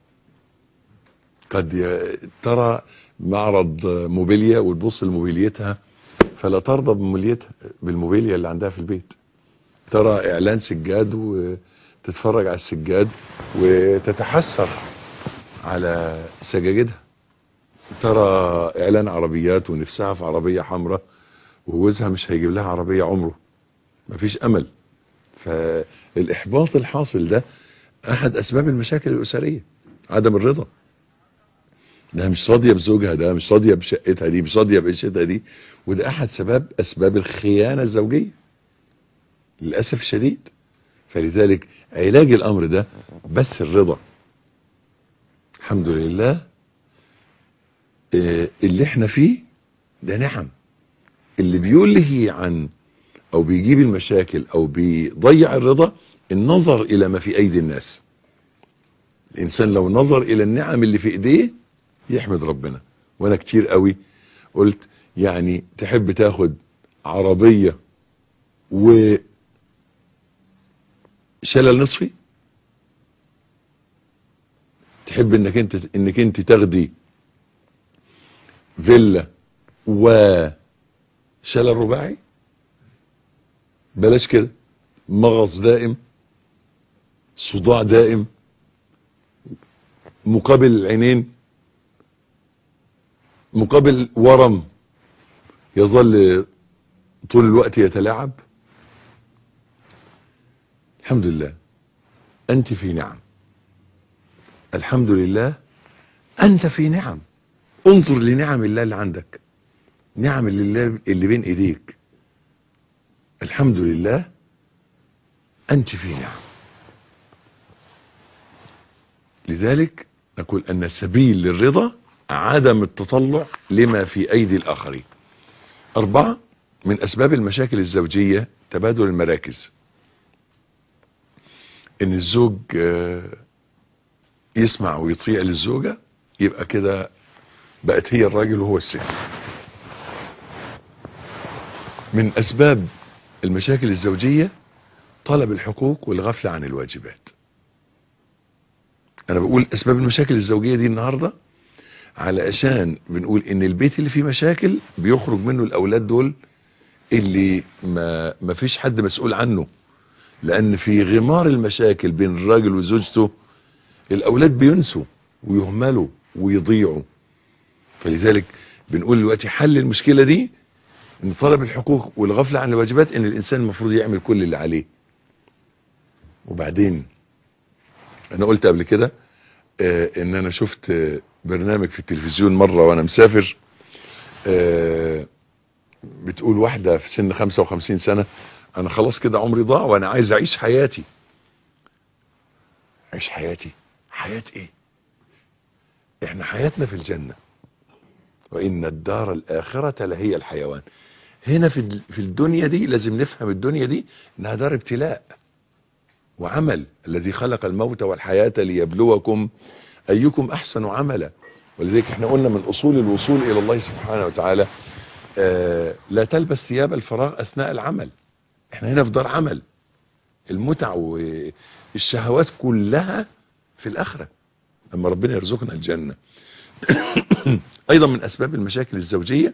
قد ترى معرض موبيليا وتبص لموبيليتها فلا ترضى بموبيليتها بالموبيليا اللي عندها في البيت ترى اعلان سجاد وتتفرج على السجاد وتتحسر على سجاجدها ترى اعلان عربيات ونفسها في عربية حمراء وجوزها مش هيجيب لها عربية عمره مفيش امل فالاحباط الحاصل ده احد اسباب المشاكل الاسرية عدم الرضا ده مش راضية بزوجها ده مش راضية بشقتها دي مش راضية بعيشتها دي وده احد سبب اسباب الخيانة الزوجية للأسف الشديد فلذلك علاج الامر ده بس الرضا الحمد لله اللي احنا فيه ده نعم اللي بيلهي عن او بيجيب المشاكل او بيضيع الرضا النظر الى ما في ايدي الناس الانسان لو نظر الى النعم اللي في ايديه يحمد ربنا وانا كتير قوي قلت يعني تحب تاخد عربية و شلل نصفي تحب انك انت انك انت تاخدي فيلا و شلل رباعي بلاش كده مغص دائم صداع دائم مقابل العينين مقابل ورم يظل طول الوقت يتلاعب الحمد لله انت في نعم الحمد لله انت في نعم انظر لنعم الله اللي عندك نعم الله اللي بين ايديك الحمد لله انت في نعم لذلك نقول ان السبيل للرضا عدم التطلع لما في ايدي الاخرين اربعة من اسباب المشاكل الزوجية تبادل المراكز ان الزوج يسمع ويطيع للزوجة يبقى كده بقت هي الراجل وهو الست من اسباب المشاكل الزوجية طلب الحقوق والغفلة عن الواجبات انا بقول اسباب المشاكل الزوجية دي النهاردة علشان بنقول ان البيت اللي فيه مشاكل بيخرج منه الاولاد دول اللي ما, ما فيش حد مسؤول عنه لان في غمار المشاكل بين الراجل وزوجته الاولاد بينسوا ويهملوا ويضيعوا فلذلك بنقول دلوقتي حل المشكلة دي ان طلب الحقوق والغفلة عن الواجبات ان الانسان المفروض يعمل كل اللي عليه وبعدين انا قلت قبل كده آه ان انا شفت آه برنامج في التلفزيون مرة وانا مسافر آه بتقول واحدة في سن 55 سنة انا خلاص كده عمري ضاع وانا عايز اعيش حياتي اعيش حياتي حياة ايه احنا حياتنا في الجنة وان الدار الاخرة لهي الحيوان هنا في في الدنيا دي لازم نفهم الدنيا دي انها دار ابتلاء وعمل الذي خلق الموت والحياة ليبلوكم ايكم احسن عملا ولذلك احنا قلنا من اصول الوصول الى الله سبحانه وتعالى آه لا تلبس ثياب الفراغ اثناء العمل احنا هنا في دار عمل المتع والشهوات كلها في الاخرة اما ربنا يرزقنا الجنة ايضا من اسباب المشاكل الزوجية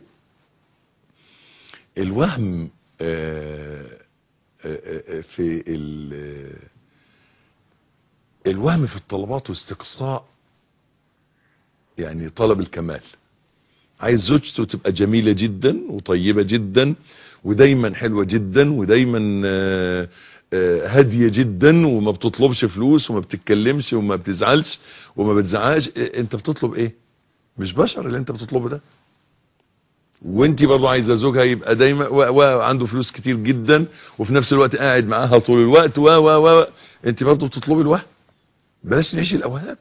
الوهم آه آه في الوهم في الطلبات واستقصاء يعني طلب الكمال عايز زوجته تبقى جميلة جدا وطيبة جدا ودايما حلوة جدا ودايما هادية جدا وما بتطلبش فلوس وما بتتكلمش وما بتزعلش وما بتزعقش انت بتطلب ايه مش بشر اللي انت بتطلبه ده وانت برضو عايزه زوجها يبقى دايما وعنده فلوس كتير جدا وفي نفس الوقت قاعد معاها طول الوقت و و و انت برضو بتطلبي الوهم بلاش نعيش الاوهام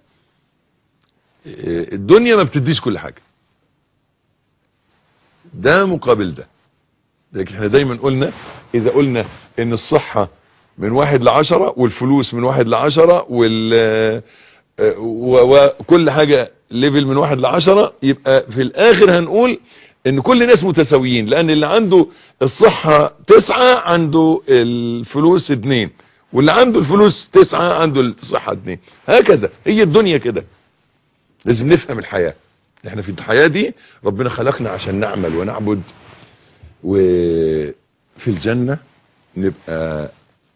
الدنيا ما بتديش كل حاجة ده مقابل ده لكن احنا دايما قلنا اذا قلنا ان الصحة من واحد لعشرة والفلوس من واحد لعشرة وال وكل حاجة ليفل من واحد لعشرة يبقى في الاخر هنقول ان كل الناس متساويين لان اللي عنده الصحة تسعة عنده الفلوس اتنين واللي عنده الفلوس تسعة عنده الصحة اتنين هكذا هي الدنيا كده لازم نفهم الحياة احنا في الحياة دي ربنا خلقنا عشان نعمل ونعبد وفي الجنة نبقى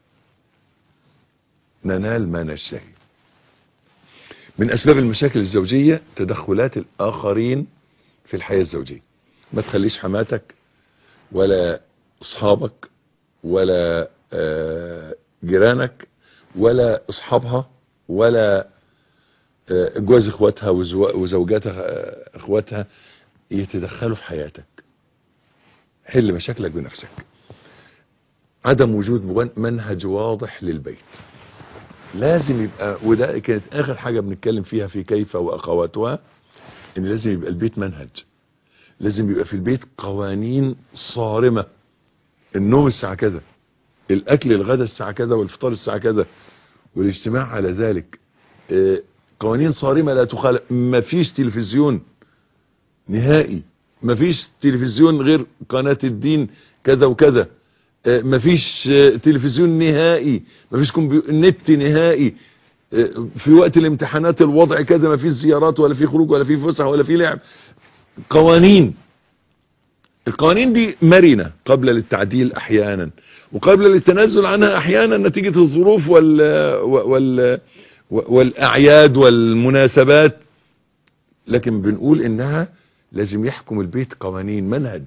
ننال ما نشتهي من اسباب المشاكل الزوجية تدخلات الاخرين في الحياة الزوجية ما تخليش حماتك ولا اصحابك ولا جيرانك ولا اصحابها ولا جواز اخواتها وزوجاتها اخواتها يتدخلوا في حياتك حل مشاكلك بنفسك عدم وجود منهج واضح للبيت لازم يبقى وده كانت اخر حاجة بنتكلم فيها في كيف واخواتها ان لازم يبقى البيت منهج لازم يبقى في البيت قوانين صارمة النوم الساعة كذا الاكل الغداء الساعة كذا والفطار الساعة كذا والاجتماع على ذلك آه، قوانين صارمة لا تخالف مفيش تلفزيون نهائي مفيش تلفزيون غير قناة الدين كذا وكذا آه، مفيش آه، تلفزيون نهائي مفيش كمبيو... نت نهائي آه، في وقت الامتحانات الوضع كذا مفيش زيارات ولا في خروج ولا في فسح ولا في لعب قوانين القوانين دي مرنة قبل للتعديل احيانا وقبل للتنازل عنها احيانا نتيجة الظروف وال... وال... والاعياد والمناسبات لكن بنقول انها لازم يحكم البيت قوانين منهج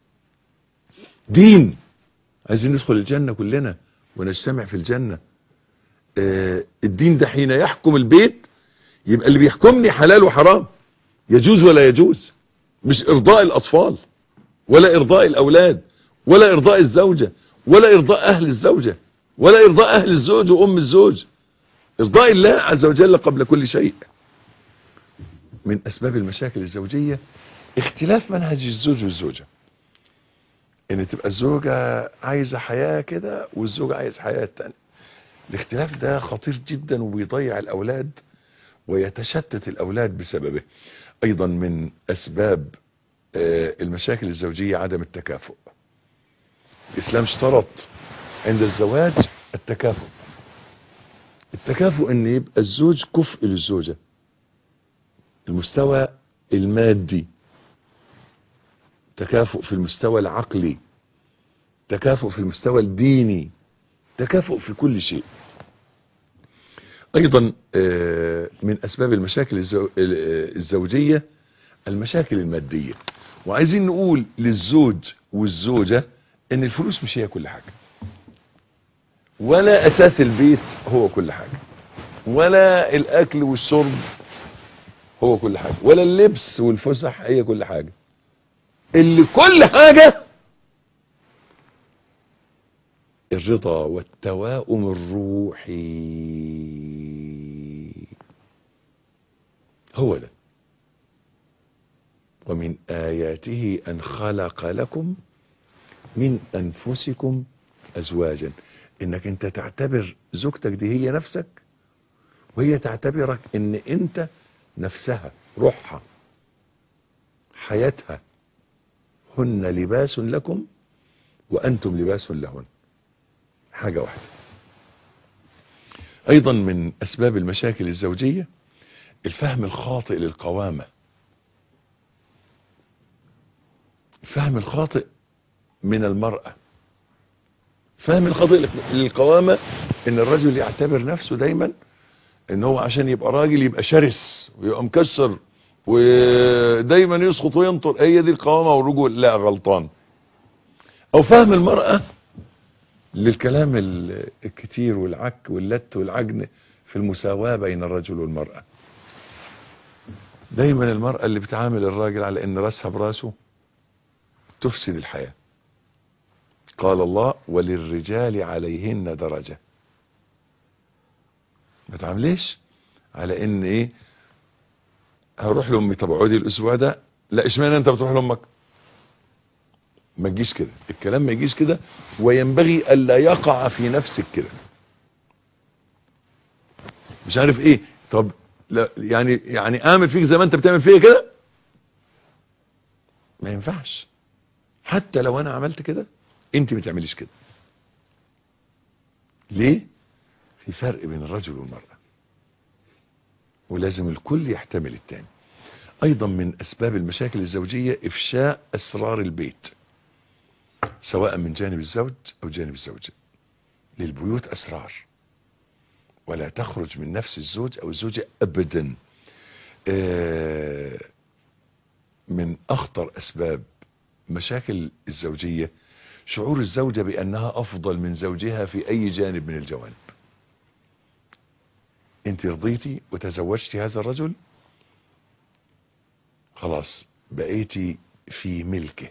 دين عايزين ندخل الجنة كلنا ونجتمع في الجنة آه الدين ده حين يحكم البيت يبقى اللي بيحكمني حلال وحرام يجوز ولا يجوز مش ارضاء الاطفال ولا ارضاء الاولاد ولا ارضاء الزوجة ولا ارضاء اهل الزوجة ولا ارضاء اهل الزوج وام الزوج ارضاء الله عز وجل قبل كل شيء من اسباب المشاكل الزوجية اختلاف منهج الزوج والزوجة ان تبقى الزوجة عايزة حياة كده والزوج عايز حياة تانية الاختلاف ده خطير جدا وبيضيع الاولاد ويتشتت الاولاد بسببه ايضا من اسباب آه، المشاكل الزوجية عدم التكافؤ الاسلام اشترط عند الزواج التكافؤ التكافؤ ان يبقى الزوج كفء للزوجة المستوى المادي تكافؤ في المستوى العقلي تكافؤ في المستوى الديني تكافؤ في كل شيء ايضا آه، من اسباب المشاكل الزو- ال- الزوجية المشاكل المادية وعايزين نقول للزوج والزوجة ان الفلوس مش هي كل حاجة ولا اساس البيت هو كل حاجة ولا الاكل والشرب هو كل حاجة ولا اللبس والفسح هي كل حاجة اللي كل حاجة الرضا والتواؤم الروحي هو ده ومن آياته أن خلق لكم من أنفسكم أزواجا إنك أنت تعتبر زوجتك دي هي نفسك وهي تعتبرك إن أنت نفسها روحها حياتها هن لباس لكم وأنتم لباس لهن حاجة واحدة أيضا من أسباب المشاكل الزوجية الفهم الخاطئ للقوامة الفهم الخاطئ من المرأة فهم الخاطئ للقوامة ان الرجل يعتبر نفسه دايما ان هو عشان يبقى راجل يبقى شرس ويبقى مكسر ودايما يسقط وينطر هي دي القوامة والرجل لا غلطان او فهم المرأة للكلام ال- الكتير والعك واللت والعجن في المساواة بين الرجل والمرأة دايما المرأة اللي بتعامل الراجل على ان راسها براسه تفسد الحياة قال الله وللرجال عليهن درجة ما تعمليش على ان ايه هروح لامي طب اقعدي الاسبوع ده لا اشمعنى انت بتروح لامك ما تجيش كده الكلام ما يجيش كده وينبغي الا يقع في نفسك كده مش عارف ايه طب لا يعني يعني اعمل فيك زي ما انت بتعمل فيا كده ما ينفعش حتى لو انا عملت كده انت ما تعمليش كده ليه في فرق بين الرجل والمرأة ولازم الكل يحتمل التاني ايضا من اسباب المشاكل الزوجية افشاء اسرار البيت سواء من جانب الزوج او جانب الزوجة للبيوت اسرار ولا تخرج من نفس الزوج او الزوجة ابدا آه، من اخطر اسباب مشاكل الزوجية شعور الزوجة بانها افضل من زوجها في اي جانب من الجوانب انت رضيتي وتزوجتي هذا الرجل خلاص بقيتي في ملكه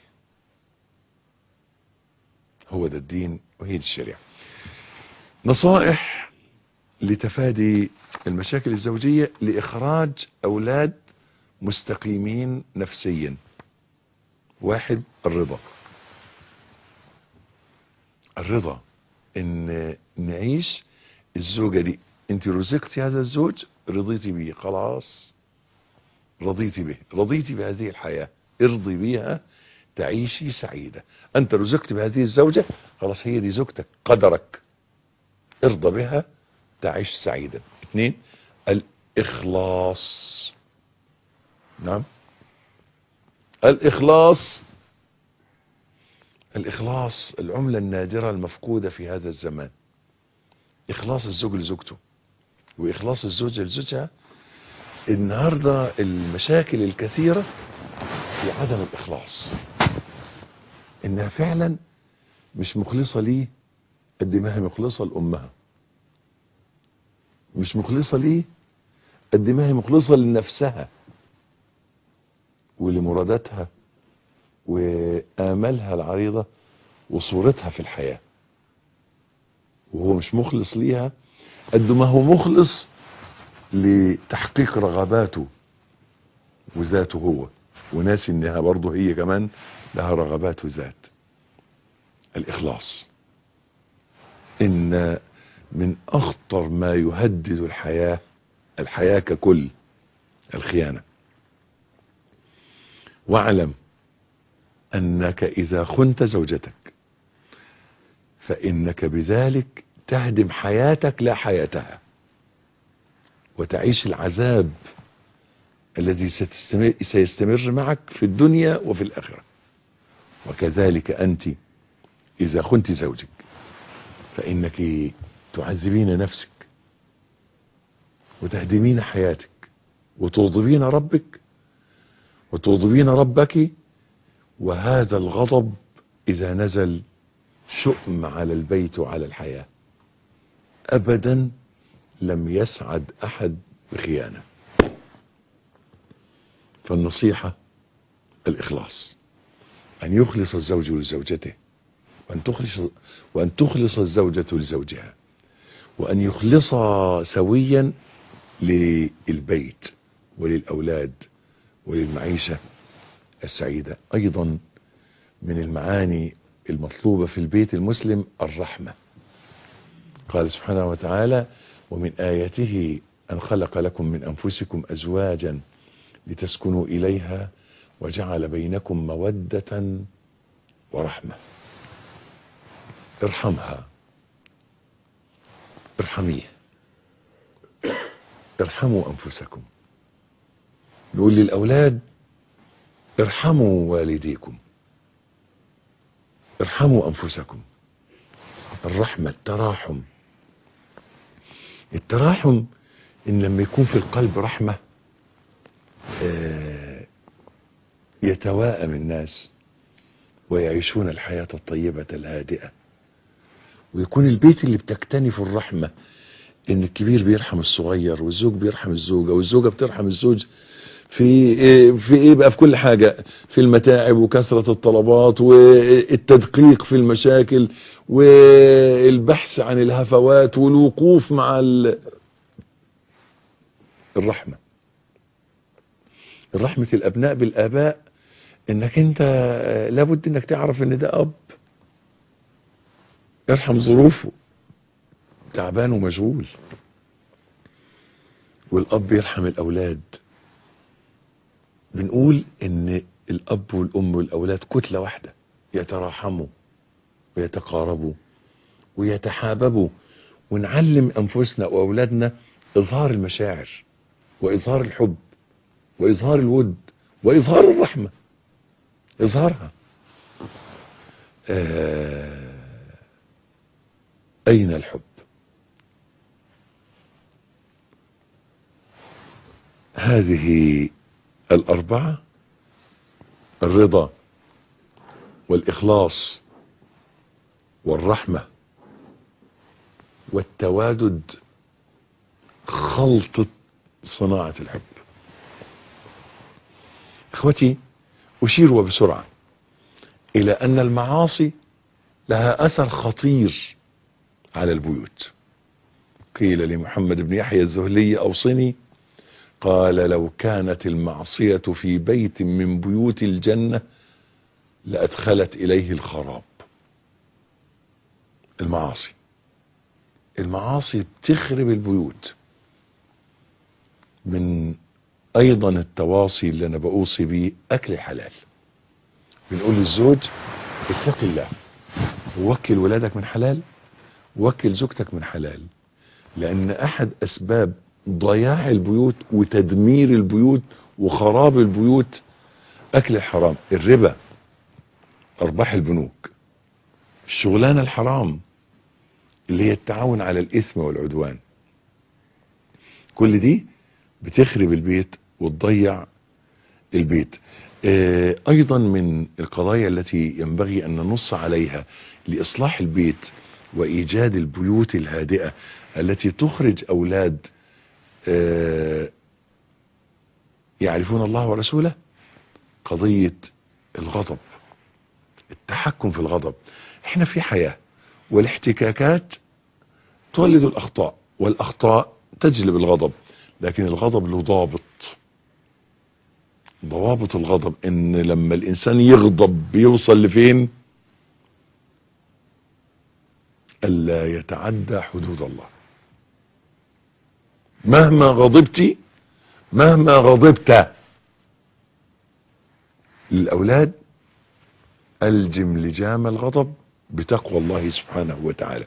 هو ده الدين وهي دي الشريعة نصائح لتفادي المشاكل الزوجية لإخراج أولاد مستقيمين نفسيا واحد الرضا الرضا ان نعيش الزوجة دي انت رزقتي هذا الزوج رضيتي به خلاص رضيتي به رضيتي بهذه الحياة ارضي بها تعيشي سعيدة انت رزقت بهذه الزوجة خلاص هي دي زوجتك قدرك ارضى بها تعيش سعيدا اثنين الاخلاص نعم الاخلاص الاخلاص العملة النادرة المفقودة في هذا الزمان اخلاص الزوج لزوجته واخلاص الزوجة لزوجها النهاردة المشاكل الكثيرة في عدم الاخلاص انها فعلا مش مخلصة ليه قد ما هي مخلصة لامها مش مخلصة ليه قد ما هي مخلصة لنفسها ولمراداتها وآمالها العريضة وصورتها في الحياة وهو مش مخلص ليها قد ما هو مخلص لتحقيق رغباته وذاته هو وناسي انها برضه هي كمان لها رغبات وذات الاخلاص ان من اخطر ما يهدد الحياة الحياة ككل الخيانة واعلم انك اذا خنت زوجتك فانك بذلك تهدم حياتك لا حياتها وتعيش العذاب الذي ستستمر سيستمر معك في الدنيا وفي الاخره وكذلك انت اذا خنت زوجك فانك تعذبين نفسك وتهدمين حياتك وتغضبين ربك وتغضبين ربك وهذا الغضب اذا نزل شؤم على البيت وعلى الحياه ابدا لم يسعد احد بخيانه فالنصيحه الاخلاص ان يخلص الزوج لزوجته وان تخلص وان تخلص الزوجه لزوجها وان يخلصا سويا للبيت وللاولاد وللمعيشه السعيده ايضا من المعاني المطلوبه في البيت المسلم الرحمه قال سبحانه وتعالى ومن اياته ان خلق لكم من انفسكم ازواجا لتسكنوا اليها وجعل بينكم موده ورحمه ارحمها ارحميه ارحموا انفسكم نقول للاولاد ارحموا والديكم ارحموا انفسكم الرحمه التراحم التراحم ان لما يكون في القلب رحمه آه يتواءم الناس ويعيشون الحياه الطيبه الهادئه ويكون البيت اللي بتكتنف الرحمه ان الكبير بيرحم الصغير والزوج بيرحم الزوجه والزوجه بترحم الزوج في إيه في ايه بقى في كل حاجه في المتاعب وكثره الطلبات والتدقيق في المشاكل والبحث عن الهفوات والوقوف مع الرحمه الرحمه الابناء بالاباء انك انت لابد انك تعرف ان ده اب ارحم ظروفه تعبان ومشغول والاب يرحم الاولاد بنقول ان الاب والام والاولاد كتله واحده يتراحموا ويتقاربوا ويتحاببوا ونعلم انفسنا واولادنا اظهار المشاعر واظهار الحب واظهار الود واظهار الرحمه اظهارها آه اين الحب هذه الأربعة الرضا والإخلاص والرحمة والتوادد خلطة صناعة الحب اخوتي أشير وبسرعة إلى أن المعاصي لها أثر خطير على البيوت قيل لمحمد بن يحيى الزهلي أوصني قال لو كانت المعصية في بيت من بيوت الجنة لأدخلت إليه الخراب المعاصي المعاصي بتخرب البيوت من أيضا التواصي اللي أنا بأوصي بيه أكل الحلال بنقول للزوج اتق الله ووكل ولادك من حلال وكل زوجتك من حلال لأن أحد أسباب ضياع البيوت وتدمير البيوت وخراب البيوت أكل الحرام الربا أرباح البنوك الشغلانة الحرام اللي هي التعاون على الإثم والعدوان كل دي بتخرب البيت وتضيع البيت آه، أيضا من القضايا التي ينبغي أن ننص عليها لإصلاح البيت وإيجاد البيوت الهادئة التي تخرج أولاد آه، يعرفون الله ورسوله قضية الغضب التحكم في الغضب احنا في حياة والاحتكاكات تولد الأخطاء والأخطاء تجلب الغضب لكن الغضب له ضابط ضوابط الغضب ان لما الانسان يغضب بيوصل لفين الا يتعدى حدود الله مهما غضبت مهما غضبت للاولاد الجم لجام الغضب بتقوى الله سبحانه وتعالى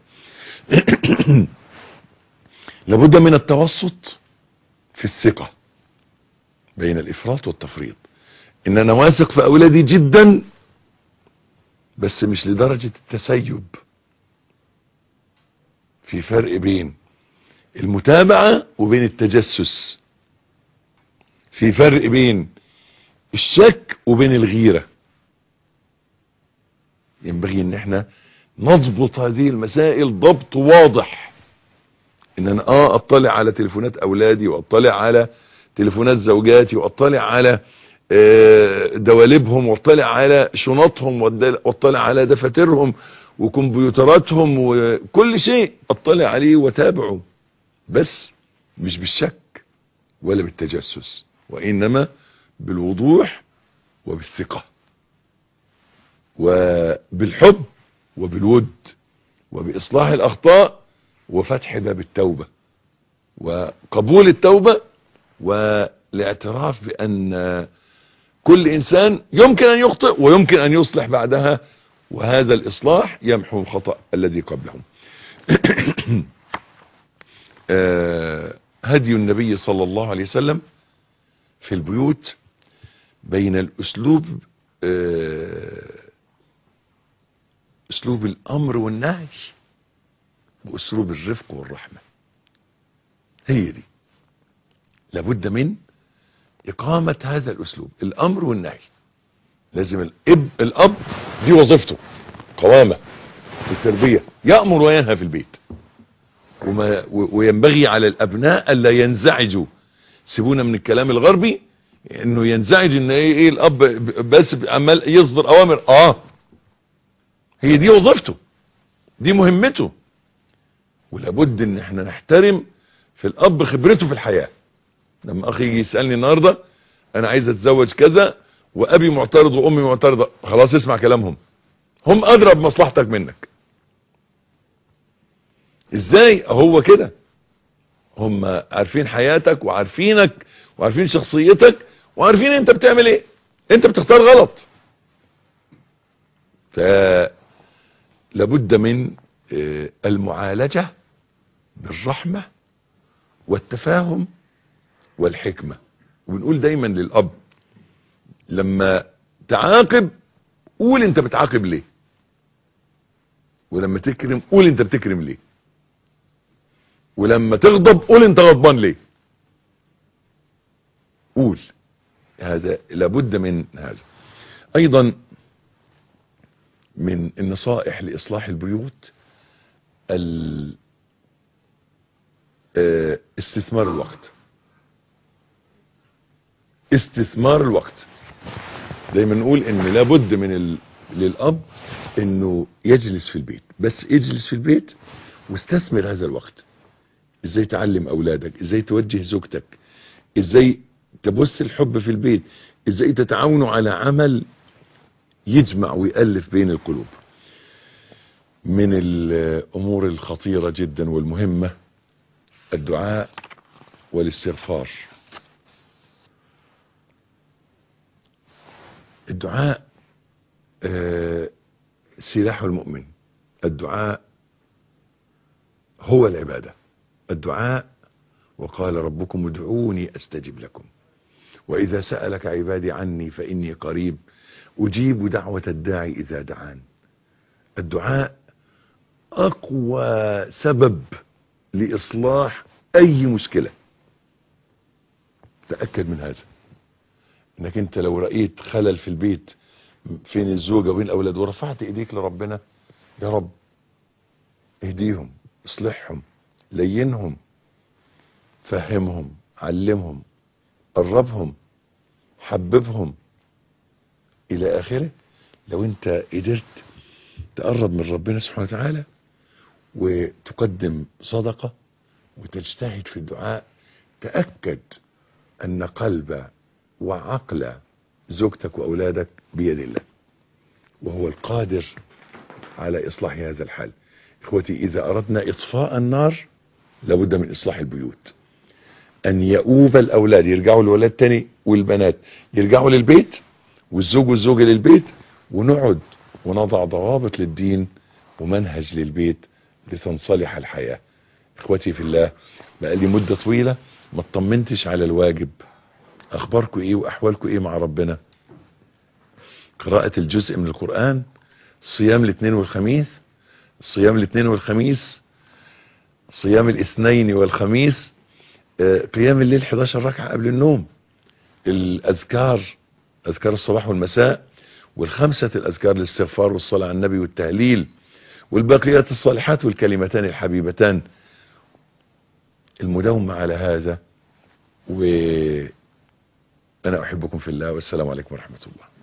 لابد من التوسط في الثقة بين الافراط والتفريط ان انا واثق في اولادي جدا بس مش لدرجة التسيب في فرق بين المتابعة وبين التجسس في فرق بين الشك وبين الغيرة ينبغي ان احنا نضبط هذه المسائل ضبط واضح ان انا اه اطلع على تليفونات اولادي واطلع على تليفونات زوجاتي واطلع على آه، دواليبهم واطلع على شنطهم واطلع على دفاترهم وكمبيوتراتهم وكل شيء اطلع عليه واتابعه بس مش بالشك ولا بالتجسس وانما بالوضوح وبالثقة وبالحب وبالود وبإصلاح الأخطاء وفتح باب التوبة وقبول التوبة والاعتراف بأن كل إنسان يمكن أن يخطئ ويمكن أن يصلح بعدها وهذا الإصلاح يمحو الخطأ الذي قبله آه، هدي النبي صلى الله عليه وسلم في البيوت بين الأسلوب آه، أسلوب الأمر والنهي وأسلوب الرفق والرحمة هي دي لابد من إقامة هذا الأسلوب الأمر والنهي لازم الأب, الأب دي وظيفته قوامة في التربية يأمر وينهى في البيت وما وينبغي على الأبناء ألا ينزعجوا سيبونا من الكلام الغربي انه ينزعج ان ايه, إيه الاب بس عمال يصدر اوامر اه هي دي وظيفته دي مهمته ولابد ان احنا نحترم في الاب خبرته في الحياة لما اخي يجي يسألني النهاردة انا عايز اتزوج كذا وابي معترض وامي معترضة خلاص اسمع كلامهم هم ادرى بمصلحتك منك ازاي هو كده هم عارفين حياتك وعارفينك وعارفين شخصيتك وعارفين انت بتعمل ايه انت بتختار غلط فلابد من آه، المعالجة بالرحمة والتفاهم والحكمة وبنقول دايما للأب لما تعاقب قول انت بتعاقب ليه ولما تكرم قول انت بتكرم ليه ولما تغضب قول انت غضبان ليه قول هذا لابد من هذا ايضا من النصائح لاصلاح البيوت ال- آه، استثمار الوقت استثمار الوقت دايما نقول ان لابد من ال... للاب انه يجلس في البيت بس يجلس في البيت واستثمر هذا الوقت ازاي تعلم اولادك ازاي توجه زوجتك ازاي تبث الحب في البيت ازاي تتعاونوا على عمل يجمع ويألف بين القلوب من الأمور الخطيرة جدا والمهمة الدعاء والاستغفار الدعاء آه، سلاح المؤمن الدعاء هو العبادة الدعاء وقال ربكم ادعوني استجب لكم واذا سألك عبادي عني فاني قريب اجيب دعوة الداعي اذا دعان الدعاء اقوى سبب لاصلاح اي مشكلة تأكد من هذا انك انت لو رأيت خلل في البيت فين الزوجة وبين الاولاد ورفعت ايديك لربنا يا رب اهديهم اصلحهم لينهم فهمهم علمهم قربهم حببهم الى اخره لو انت قدرت تقرب من ربنا سبحانه وتعالى وتقدم صدقة وتجتهد في الدعاء تأكد ان قلب وعقل زوجتك واولادك بيد الله وهو القادر على اصلاح هذا الحال اخوتي اذا اردنا اطفاء النار لابد من اصلاح البيوت ان يؤوب الاولاد يرجعوا الولاد تاني والبنات يرجعوا للبيت والزوج والزوجة للبيت ونقعد ونضع ضوابط للدين ومنهج للبيت لتنصلح الحياة اخوتي في الله بقالي مدة طويلة ما اطمنتش على الواجب اخباركم ايه واحوالكم ايه مع ربنا قراءة الجزء من القرآن صيام الاثنين والخميس صيام الاثنين والخميس صيام الاثنين والخميس آه، قيام الليل 11 ركعة قبل النوم الاذكار اذكار الصباح والمساء والخمسة الاذكار الاستغفار والصلاة على النبي والتهليل والباقيات الصالحات والكلمتان الحبيبتان المداومة على هذا وأنا أحبكم في الله والسلام عليكم ورحمة الله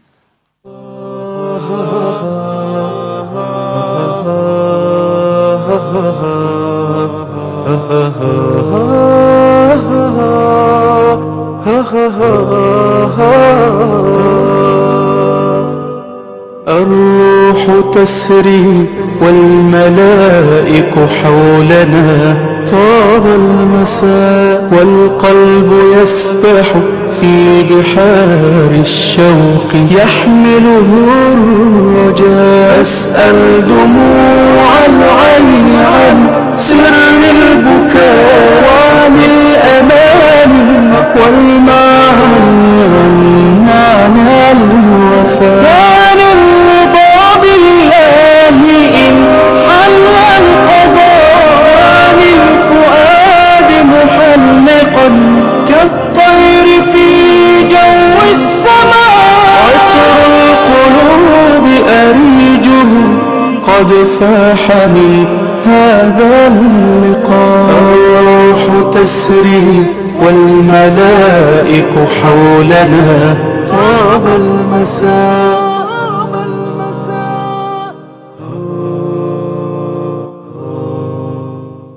الروح تسري والملائك حولنا طاب المساء والقلب يسبح في بحار الشوق يحمله الرجاء أسأل دموع العين عن سر البكاء وعن الأمان والمعاني عن معنى الوفاء وعن الرضا بالله إن حل القضاء وعن الفؤاد محلقا كالطير في جو السماء عطر القلوب أريجه قد فاح من هذا اللقاء الروح تسري والملائك حولنا طاب المساء